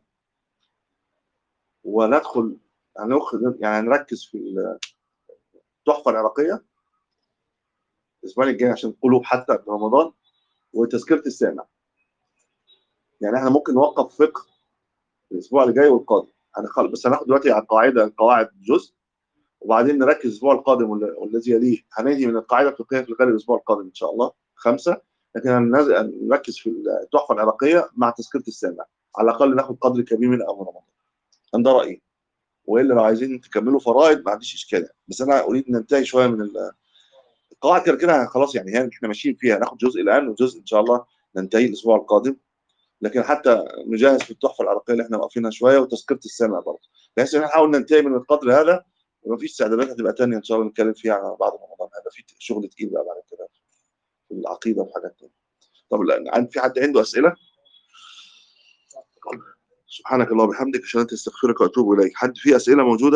A: وندخل هنخ- يعني نركز في التحفه العراقيه الاسبوع الجاي عشان القلوب حتى قبل رمضان وتذكره السامع يعني احنا ممكن نوقف فقه الاسبوع اللي جاي والقادم هنخل... بس هناخد دلوقتي على القاعده القواعد جزء وبعدين نركز الاسبوع القادم وال- والذي يليه هننهي من القاعده الفقهيه في الغالب الاسبوع القادم ان شاء الله خمسه لكن هننزل- هنركز في التحفه العراقيه مع تذكره السامع على الاقل ناخد قدر كبير من امر رمضان أنا ده رايي والا لو عايزين تكملوا فرائض ما عنديش اشكال بس انا اريد ننتهي شويه من ال- القواعد كده كده خلاص يعني هي احنا ماشيين فيها ناخد جزء الان وجزء ان شاء الله ننتهي الاسبوع القادم لكن حتى نجهز في التحفه العراقيه اللي احنا واقفينها شويه وتذكره السامع برضه بحيث ان احنا نحاول ننتهي من القدر هذا وما فيش استعدادات هتبقى تانية ان شاء الله نتكلم فيها على بعد رمضان هيبقى في شغل تقيل بقى بعد كده في العقيده وحاجات تانية طب لا، عند في حد عنده اسئله؟ سبحانك اللهم وبحمدك اشهد ان لا اله الا انت استغفرك واتوب اليك حد في اسئله موجوده